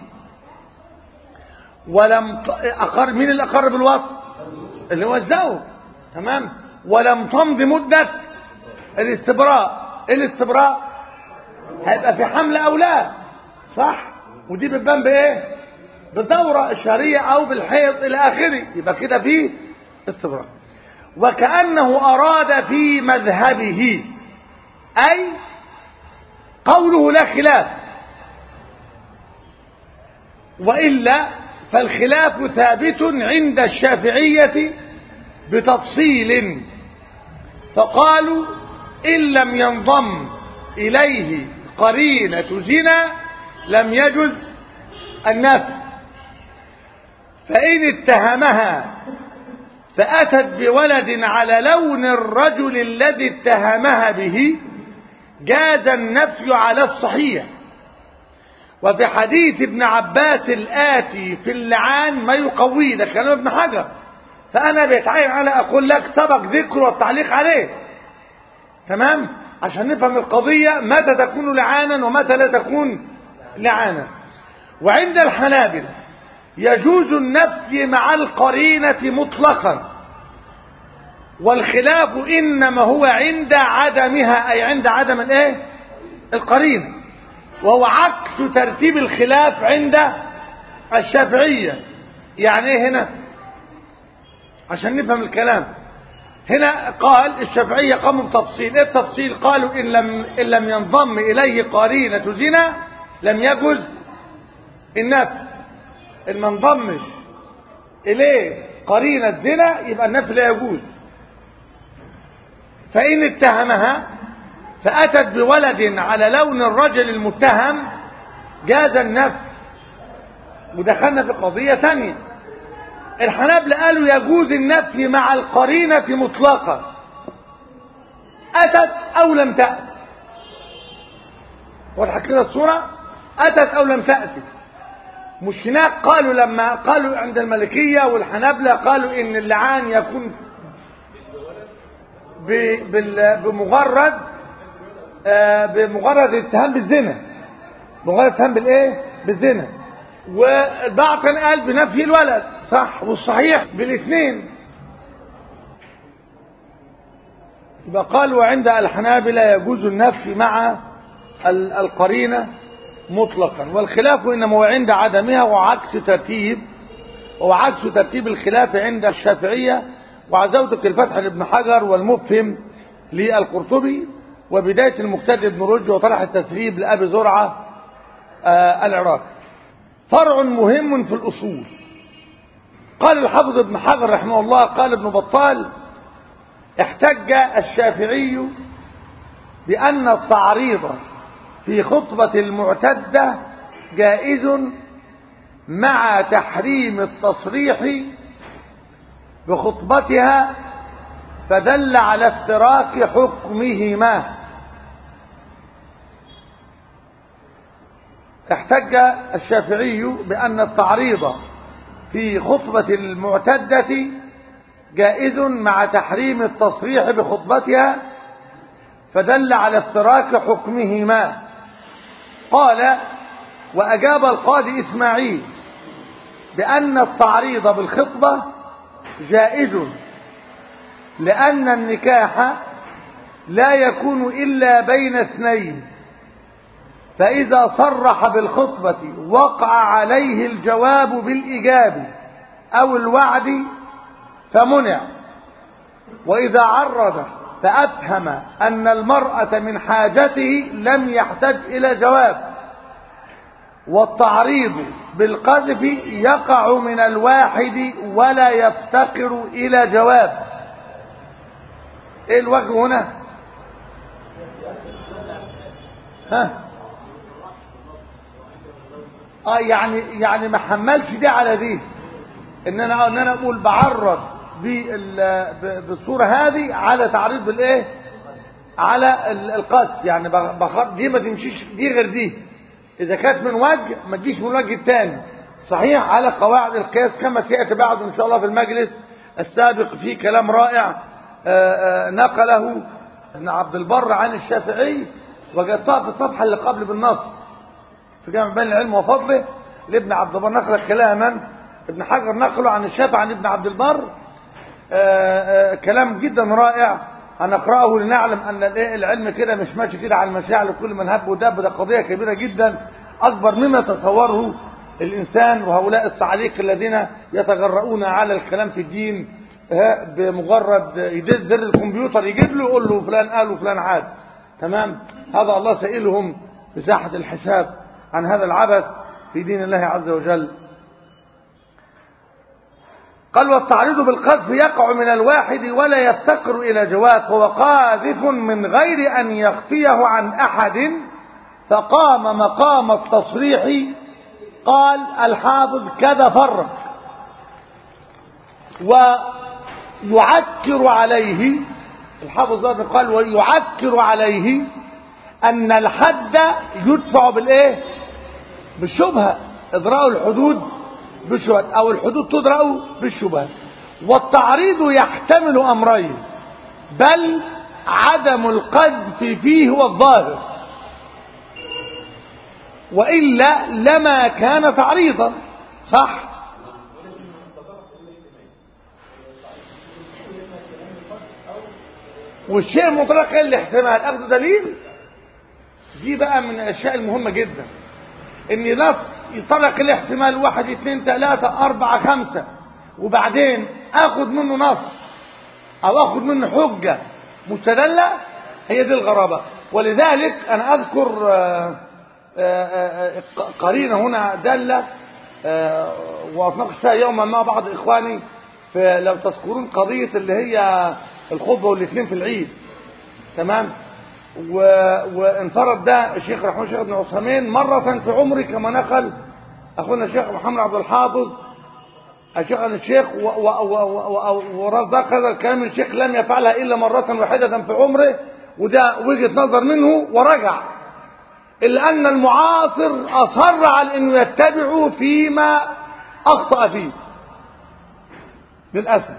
ولم ت- أقر مين اللي أقر بالوطء اللي هو الزوج تمام ولم تمض مدة الاستبراء إيه الاستبراء هيبقى في حمل أو لا صح ودي بتبان بإيه بالدورة الشهرية أو بالحيض إلى آخره يبقى كده فيه استبراء وكأنه أراد في مذهبه أي قوله لا خلاف وإلا فالخلاف ثابت عند الشافعية بتفصيل فقالوا إن لم ينضم إليه قرينة زنا لم يجز النفي فإن اتهمها فأتت بولد على لون الرجل الذي اتهمها به جاز النفي على الصحيح وفي حديث ابن عباس الآتي في اللعان ما يقويه ده كلام ابن حجر فأنا بيتعين على أقول لك سبق ذكر والتعليق عليه تمام عشان نفهم القضية متى تكون لعانا ومتى لا تكون لعانا وعند الحنابلة يجوز النفي مع القرينة مطلقا والخلاف إنما هو عند عدمها أي عند عدم الايه القرينة وهو عكس ترتيب الخلاف عند الشافعية يعني ايه هنا عشان نفهم الكلام هنا قال الشافعية قاموا بتفصيل ايه التفصيل قالوا إن لم, إن لم ينضم إليه قرينة زنا لم يجوز النفي إن ما انضمش إليه قرينة زنا يبقى النفي لا يجوز فإن اتهمها فأتت بولد على لون الرجل المتهم جاز النفي ودخلنا في قضية ثانية الحنابلة قالوا يجوز النفي مع القرينة مطلقا أتت أو لم تأت واضحة كده الصورة أتت أو لم تأتي مش هناك قالوا لما قالوا عند الملكية والحنابلة قالوا إن اللعان يكون ب- بال- بمجرد آه، بمجرد اتهام بالزنا مجرد اتهام بالايه بالزنا والبعض كان قال بنفي الولد صح والصحيح بالاثنين يبقى قال وعند الحنابلة يجوز النفي مع ال- القرينة مطلقا والخلاف إنما هو عند عدمها وعكس ترتيب وعكس ترتيب الخلاف عند الشافعية وعزوتك الفتح لابن حجر والمفهم للقرطبي وبداية المجتهد ابن رشد وطرح التثريب لأبي زرعة آه العراقي فرع مهم في الأصول قال الحافظ ابن حجر رحمه الله قال ابن بطال احتج الشافعي بأن التعريض في خطبة المعتدة جائز مع تحريم التصريح بخطبتها فدل على افتراق حكمهما احتج الشافعي بأن التعريض في خطبة المعتدة جائز مع تحريم التصريح بخطبتها فدل على افتراك حكمهما قال وأجاب القاضي إسماعيل بأن التعريض بالخطبة جائز لأن النكاح لا يكون إلا بين اثنين فإذا صرح بالخطبة وقع عليه الجواب بالإجاب أو الوعد فمنع وإذا عرض فأفهم أن المرأة من حاجته لم يحتج إلى جواب والتعريض بالقذف يقع من الواحد ولا يفتقر إلى جواب ايه الوجه هنا ها اه يعني يعني ما حملش دي على دي ان انا ان انا اقول بعرض بال- ب- بالصوره هذه على تعريض بالايه على ال- القذف يعني بخ- بخ- دي ما تمشيش دي غير دي اذا كانت من وجه ما تجيش من الوجه الثاني صحيح على قواعد القياس كما سياتي بعد ان شاء الله في المجلس السابق في كلام رائع آه، آه، نقله ابن عبد البر عن الشافعي وجدتها في الصفحه اللي قبل بالنص في جامع بين العلم وفضله لابن عبد البر نقل كلاما ابن حجر نقله عن الشافعي عن ابن عبد البر آه، آه، كلام جدا رائع هنقراه لنعلم ان الإيه العلم كده مش ماشي كده على المشاعر لكل من هب ودب ده قضيه كبيره جدا اكبر مما تصوره الانسان وهؤلاء الصعاليق الذين يتجرؤون على الكلام في الدين آه، بمجرد يدز زر الكمبيوتر يجيب له يقول له فلان قال وفلان عاد تمام هذا الله سائلهم في ساحه الحساب عن هذا العبث في دين الله عز وجل قال والتعريض بالقذف يقع من الواحد ولا يفتقر إلى جواب هو قاذف من غير أن يخفيه عن أحد فقام مقام التصريح قال الحافظ كذا فرق ويعكر عليه الحافظ ذات قال ويعكر عليه أن الحد يدفع بالإيه بالشبهة إضراء الحدود بالشبهة أو الحدود تدرأ بالشبهة والتعريض يحتمل أمرين بل عدم القذف فيه هو الظاهر وإلا لما كان تعريضا صح والشيء المطلق ايه الاحتمال اخذ دليل دي بقى من الاشياء المهمة جدا ان نص يطلق الاحتمال واحد اثنين ثلاثة اربعة خمسة وبعدين اخذ منه نص او اخذ منه حجة مستدلة هي دي الغرابة ولذلك انا اذكر آه، آه، آه، قرينة هنا دالة آه، واتناقش فيها يوما مع بعض اخواني في لو تذكرون قضية اللي هي الخطبة والاثنين في العيد تمام و... وانفرد ده الشيخ رحمه الشيخ ابن عثيمين مرة في عمري كما نقل أخونا الشيخ محمد عبد الحافظ الشيخ الشيخ و... و... و... و... ورزق هذا الكلام الشيخ لم يفعلها إلا مرة واحدة في عمره وده وجهة نظر منه ورجع إلا أن المعاصر أصر على أنه يتبع فيما أخطأ فيه للأسف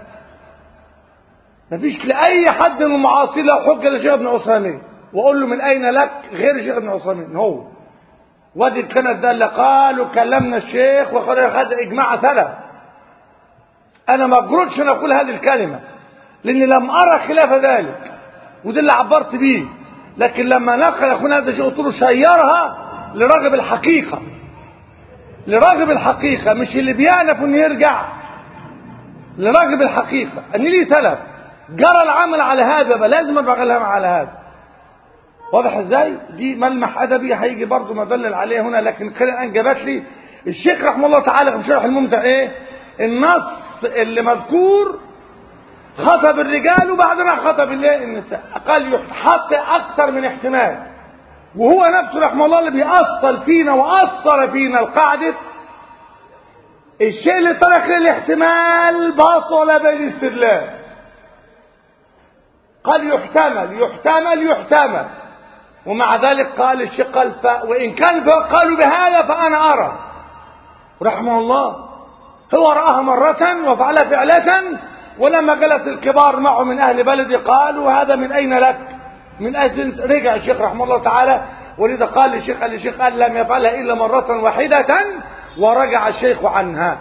مفيش لأي حد من المعاصرين له حجة لشيخ ابن عثيمين وأقول له من أين لك غير شيخ ابن عثيمين هو وادي كانت ده اللي قال وكلمنا الشيخ وقال هذا إجماع سلف أنا ما أجرؤش أن أقول هذه الكلمة لأني لم أرى خلاف ذلك وده اللي عبرت بيه لكن لما نقل أخونا هذا الشيء قلت له شيرها لراغب الحقيقة لراغب الحقيقة مش اللي بيعنف إنه يرجع لراغب الحقيقة أن لي سلف جرى العمل على هذا بقى لازم ابقى العمل على هذا واضح ازاي دي ملمح ادبي هيجي برضه مدلل عليه هنا لكن كان الان جابت لي الشيخ رحمه الله تعالى في شرح الممتع ايه النص اللي مذكور خطب الرجال وبعدين خطب الايه النساء قال يحط اكثر من احتمال وهو نفسه رحمه الله اللي بيأصل فينا وأصل فينا القاعدة الشيء اللي ترك للاحتمال بطل بالاستدلال قال يحتمل يحتمل يحتمل ومع ذلك قال الشيخ قال ف... وإن كان قالوا بهذا فأنا أرى رحمه الله هو رآها مرة وفعلها فعلة ولما جلس الكبار معه من أهل بلدي قالوا هذا من أين لك من أجل رجع الشيخ رحمه الله تعالى ولذا قال للشيخ قال الشيخ قال لم يفعلها إلا مرة واحدة ورجع الشيخ عنها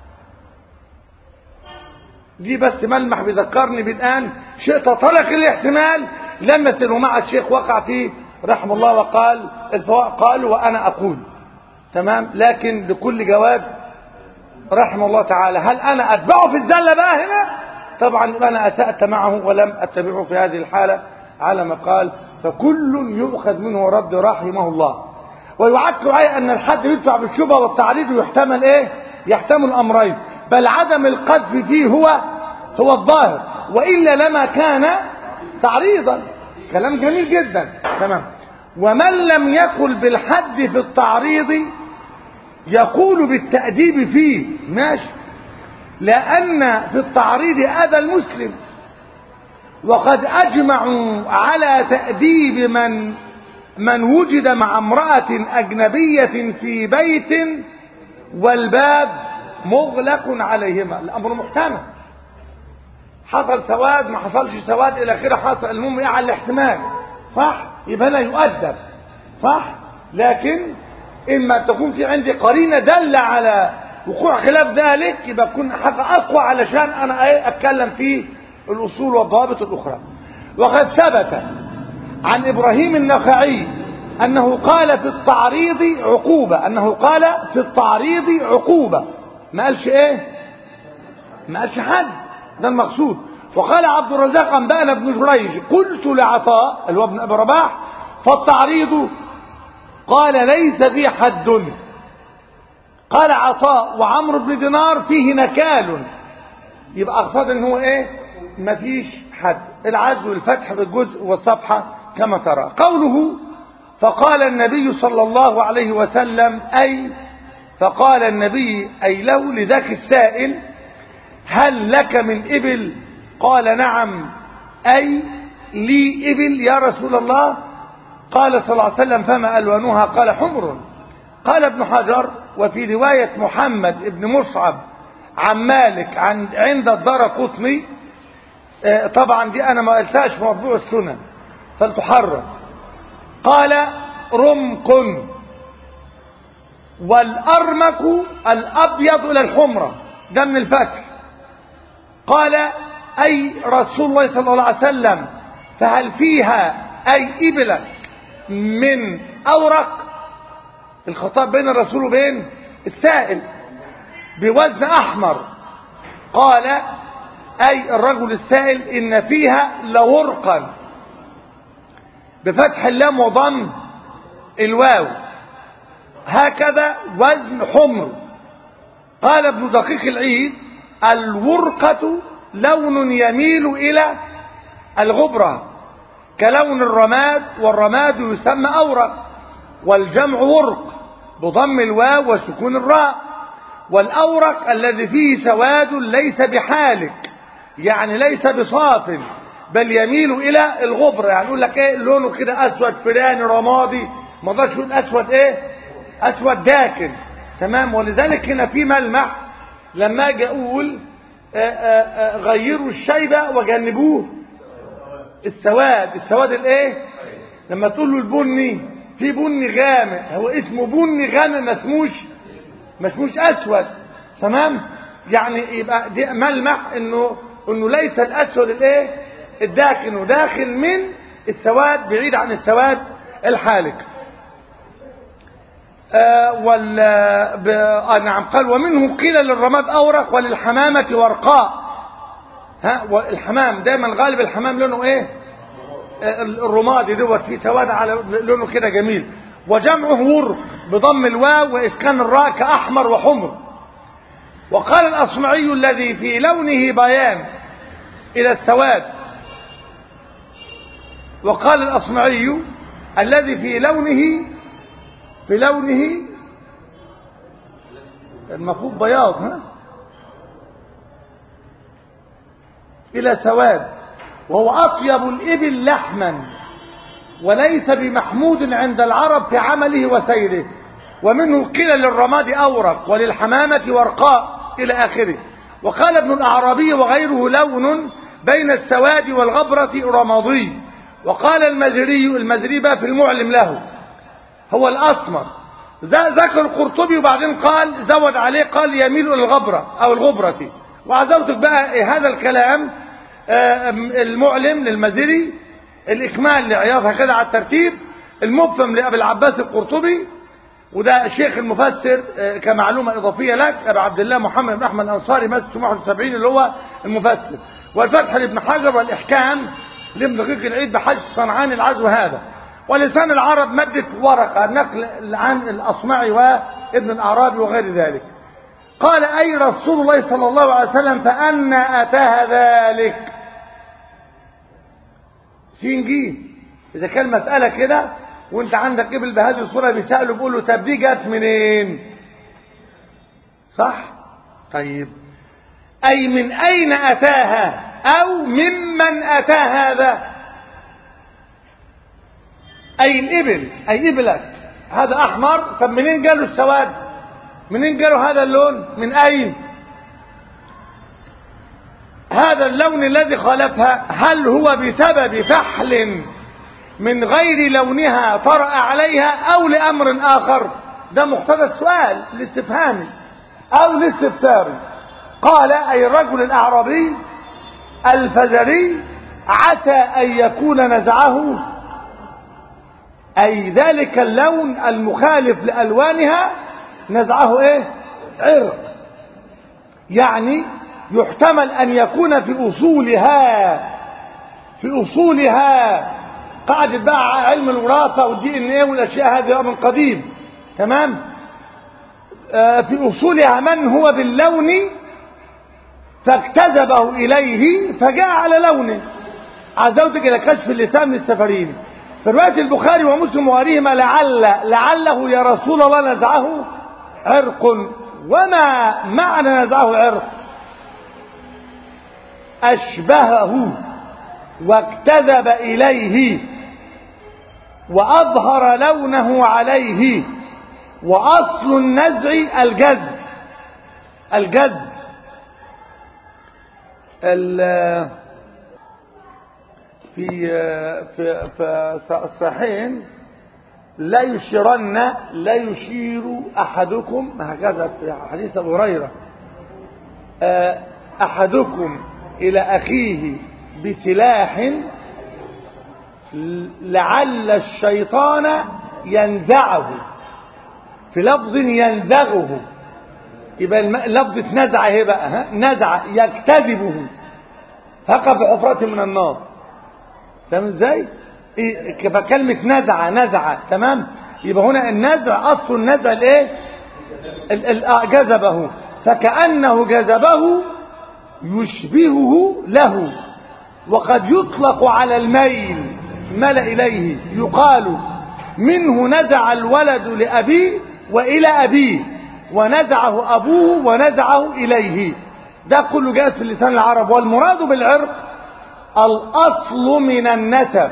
دي بس ملمح بيذكرني بالآن شيء تطرق الاحتمال لم يصل مع الشيخ وقع فيه رحمه الله وقال الفواء قال وأنا أقول تمام لكن لكل جواب رحمه الله تعالى هل أنا أتبعه في الزلة بقى هنا طبعا أنا أسأت معه ولم أتبعه في هذه الحالة على ما قال فكل يؤخذ منه ورد رحمه الله ويعكر عليه أن الحد يدفع بالشبهة والتعريض ويحتمل إيه يحتمل أمرين بل عدم القذف فيه هو هو الظاهر وإلا لما كان تعريضا كلام جميل جدا تمام ومن لم يقل بالحد في التعريض يقول بالتأديب فيه ماشي لأن في التعريض أذى المسلم وقد أجمعوا على تأديب من من وجد مع امرأة أجنبية في بيت والباب مغلق عليهما الأمر محتمل حصل سواد ما حصلش سواد إلى آخره حصل المهم على الاحتمال صح يبقى هنا يؤدب صح لكن إما تكون في عندي قرينة دل على وقوع خلاف ذلك يبقى تكون حاجة أقوى علشان أنا إيه أتكلم في الأصول والضوابط الأخرى وقد ثبت عن إبراهيم النخعي أنه قال في التعريض عقوبة أنه قال في التعريض عقوبة ما قالش إيه ما قالش حد ده المقصود وقال عبد الرزاق أنبأنا بن جريج قلت لعطاء اللي هو ابن أبي رباح فالتعريض قال ليس في حد قال عطاء وعمرو بن دينار فيه نكال يبقى أقصد ان هو ايه مفيش حد العزو والفتح بالجزء والصفحة كما ترى قوله فقال النبي صلى الله عليه وسلم أي فقال النبي أي له لذاك السائل هل لك من إبل قال نعم أي لي إبل يا رسول الله قال صلى الله عليه وسلم فما ألوانها قال حمر قال ابن حجر وفي رواية محمد ابن مصعب عن مالك عن عند الدار قطني طبعا دي أنا ما قلتهاش في موضوع السنن فلتحرر قال رمق والأرمك الأبيض إلى الحمرة ده من الفتح قال أي رسول الله صلى الله عليه وسلم فهل فيها أي إبلة من أورق الخطاب بين الرسول وبين السائل بوزن أحمر قال أي الرجل السائل إن فيها لورقا بفتح اللام وضم الواو هكذا وزن حمر قال ابن دقيق العيد الورقة لون يميل إلى الغبرة كلون الرماد والرماد يسمى أورق والجمع ورق بضم الواو وسكون الراء والأورق الذي فيه سواد ليس بحالك يعني ليس بصاف بل يميل إلى الغبرة يعني يقول لك إيه لونه كده أسود فراني رمادي ما اقدرش يقول أسود إيه أسود داكن تمام ولذلك هنا في ملمح لما أجي أقول آآ آآ غيروا الشيبة وجنبوه السواد السواد الايه لما تقول له البني في بني غامق هو اسمه بني غامق ما اسموش ما اسموش اسود تمام يعني يبقى دي ملمح انه انه ليس الاسود الايه الداخل وداخل من السواد بعيد عن السواد الحالك آه وال آه نعم قال ومنه قيل للرماد اورق وللحمامه ورقاء ها والحمام دايما غالب الحمام لونه ايه الرمادي دوت فيه سواد على لونه كده جميل وجمعه ورق بضم الواو واسكان الراء كاحمر وحمر وقال الاصمعي الذي في لونه بيان الى السواد وقال الاصمعي الذي في لونه في لونه المفروض بياض ها إلى سواد وهو أطيب الإبل لحما وليس بمحمود عند العرب في عمله وسيره ومنه قيل للرماد أورق وللحمامة ورقاء إلى آخره وقال ابن الأعرابي وغيره لون بين السواد والغبرة رمادي وقال المزري المزري بقى في المعلم له هو الأسمر ذكر القرطبي وبعدين قال زود عليه قال يميل إلى الغبرة أو الغبرة وعزوتك بقى هذا الكلام المعلم وده شيخ المفسر آه، كمعلومة إضافية لك أبو عبد الله محمد بن أحمد الأنصاري مات 71 اللي هو المفسر والفتح لابن حجر والإحكام لابن دقيق العيد بحج صنعاني العزو هذا ولسان العرب مادة ورقة نقل عن الأصمعي وابن الأعرابي وغير ذلك قال أي رسول الله صلى الله عليه وسلم فأنا أتاها ذلك سين جيم إذا كان مسألة كده وانت عندك قبل بهذه الصورة بيسألوا بيقولوا طب دي جت منين صح طيب أي من أين أتاها أو ممن أتى هذا أي الإبل أي إبلك هذا أحمر طب منين جاله السواد منين جاله هذا اللون من أين هذا اللون الذي خالفها هل هو بسبب فحل من غير لونها طرأ عليها أو لأمر آخر ده مقتضى السؤال الاستفهامي أو الاستفساري قال أي الرجل الأعرابي الفزري عسى أن يكون نزعه أي ذلك اللون المخالف لألوانها نزعه إيه عرق يعني يحتمل أن يكون في أصولها في أصولها قاعدة بقى علم الوراثة والدي ان ايه والاشياء هذه من قديم تمام آه في اصولها من هو باللون فاكتذبه اليه فجاء على لونه عزوتك الى كشف اللسان من السفرين في رواية البخاري ومسلم وغيرهما لعل لعله يا رسول الله نزعه عرق وما معنى نزعه عرق أشبهه واكتذب إليه وأظهر لونه عليه وأصل النزع الجذب الجذب في في في الصحيحين لا يشيرن لا يشير أحدكم هكذا في حديث أبو هريرة أحدكم إلى أخيه بسلاح لعل الشيطان ينزعه في لفظ ينزغه يبقى لفظة نزع اهي بقى ها؟ نزع يكتذبه فقع في حفرة من النار فاهم ازاي؟ إيه فكلمة نزع نزع تمام؟ يبقى هنا النزع أصل النزع الايه؟ جذبه فكأنه جذبه يشبهه له وقد يطلق على الميل مل إليه يقال منه نزع الولد لأبيه وإلى أبيه ونزعه أبوه ونزعه إليه ده كله جاء في اللسان العرب والمراد بالعرق الأصل من النسب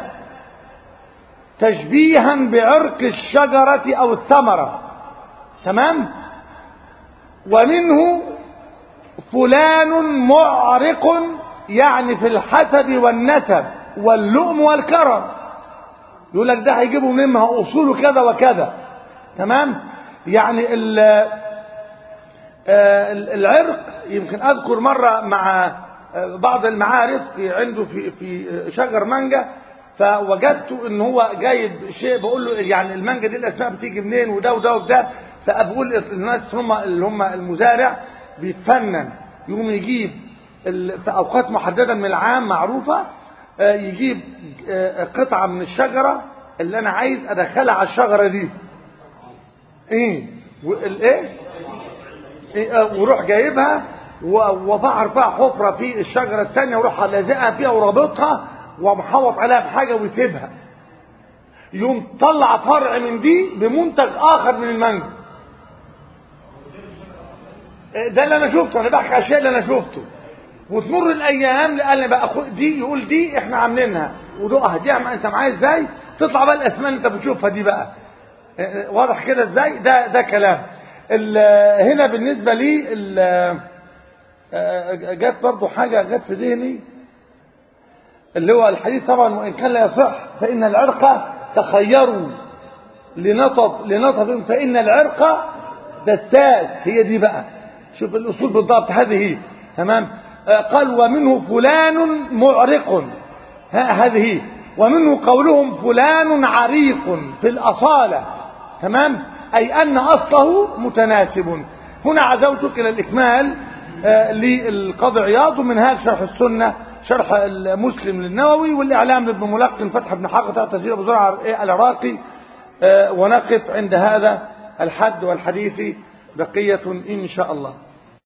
تشبيها بعرق الشجرة أو الثمرة تمام ومنه فلان معرق يعني في الحسب والنسب واللؤم والكرم يقول لك ده هيجيبه منين ما هو اصوله كذا وكذا تمام يعني ال العرق يمكن اذكر مره مع بعض المعارف عنده في في شجر مانجا فوجدت ان هو جايب شيء بقول له يعني المانجا دي الاسماء بتيجي منين وده وده وده فبقول الناس هم اللي هم المزارع بيتفنن يقوم يجيب في اوقات محدده من العام معروفه يجيب قطعه من الشجره اللي انا عايز ادخلها على الشجره دي ايه والايه إيه؟ وروح جايبها وفعر فيها حفره في الشجره الثانيه وروح لازقها فيها ورابطها ومحوط عليها بحاجه ويسيبها يقوم طلع فرع من دي بمنتج اخر من المانجا ده اللي انا شفته انا بحكي اشياء اللي انا شفته وتمر الايام قال لي بقى دي يقول دي احنا عاملينها ودقها دي انت معايا ازاي تطلع بقى الاسماء اللي انت بتشوفها دي بقى واضح كده ازاي ده ده كلام هنا بالنسبه لي جت برضو حاجه جت في ذهني اللي هو الحديث طبعا وان كان لا يصح فان العرق تخيروا لنطط لنطط فان العرق دساس هي دي بقى شوف الاصول بالضبط هذه تمام قال ومنه فلان معرق هذه ومنه قولهم فلان عريق في الأصالة تمام أي أن أصله متناسب هنا عزوتك إلى الإكمال آه، للقاضي عياض ومنهاج شرح السنة شرح المسلم للنووي والإعلام لابن ملقن فتح بن حق تحت تسجيل أبو زرع العراقي آه، ونقف عند هذا الحد والحديث بقية إن شاء الله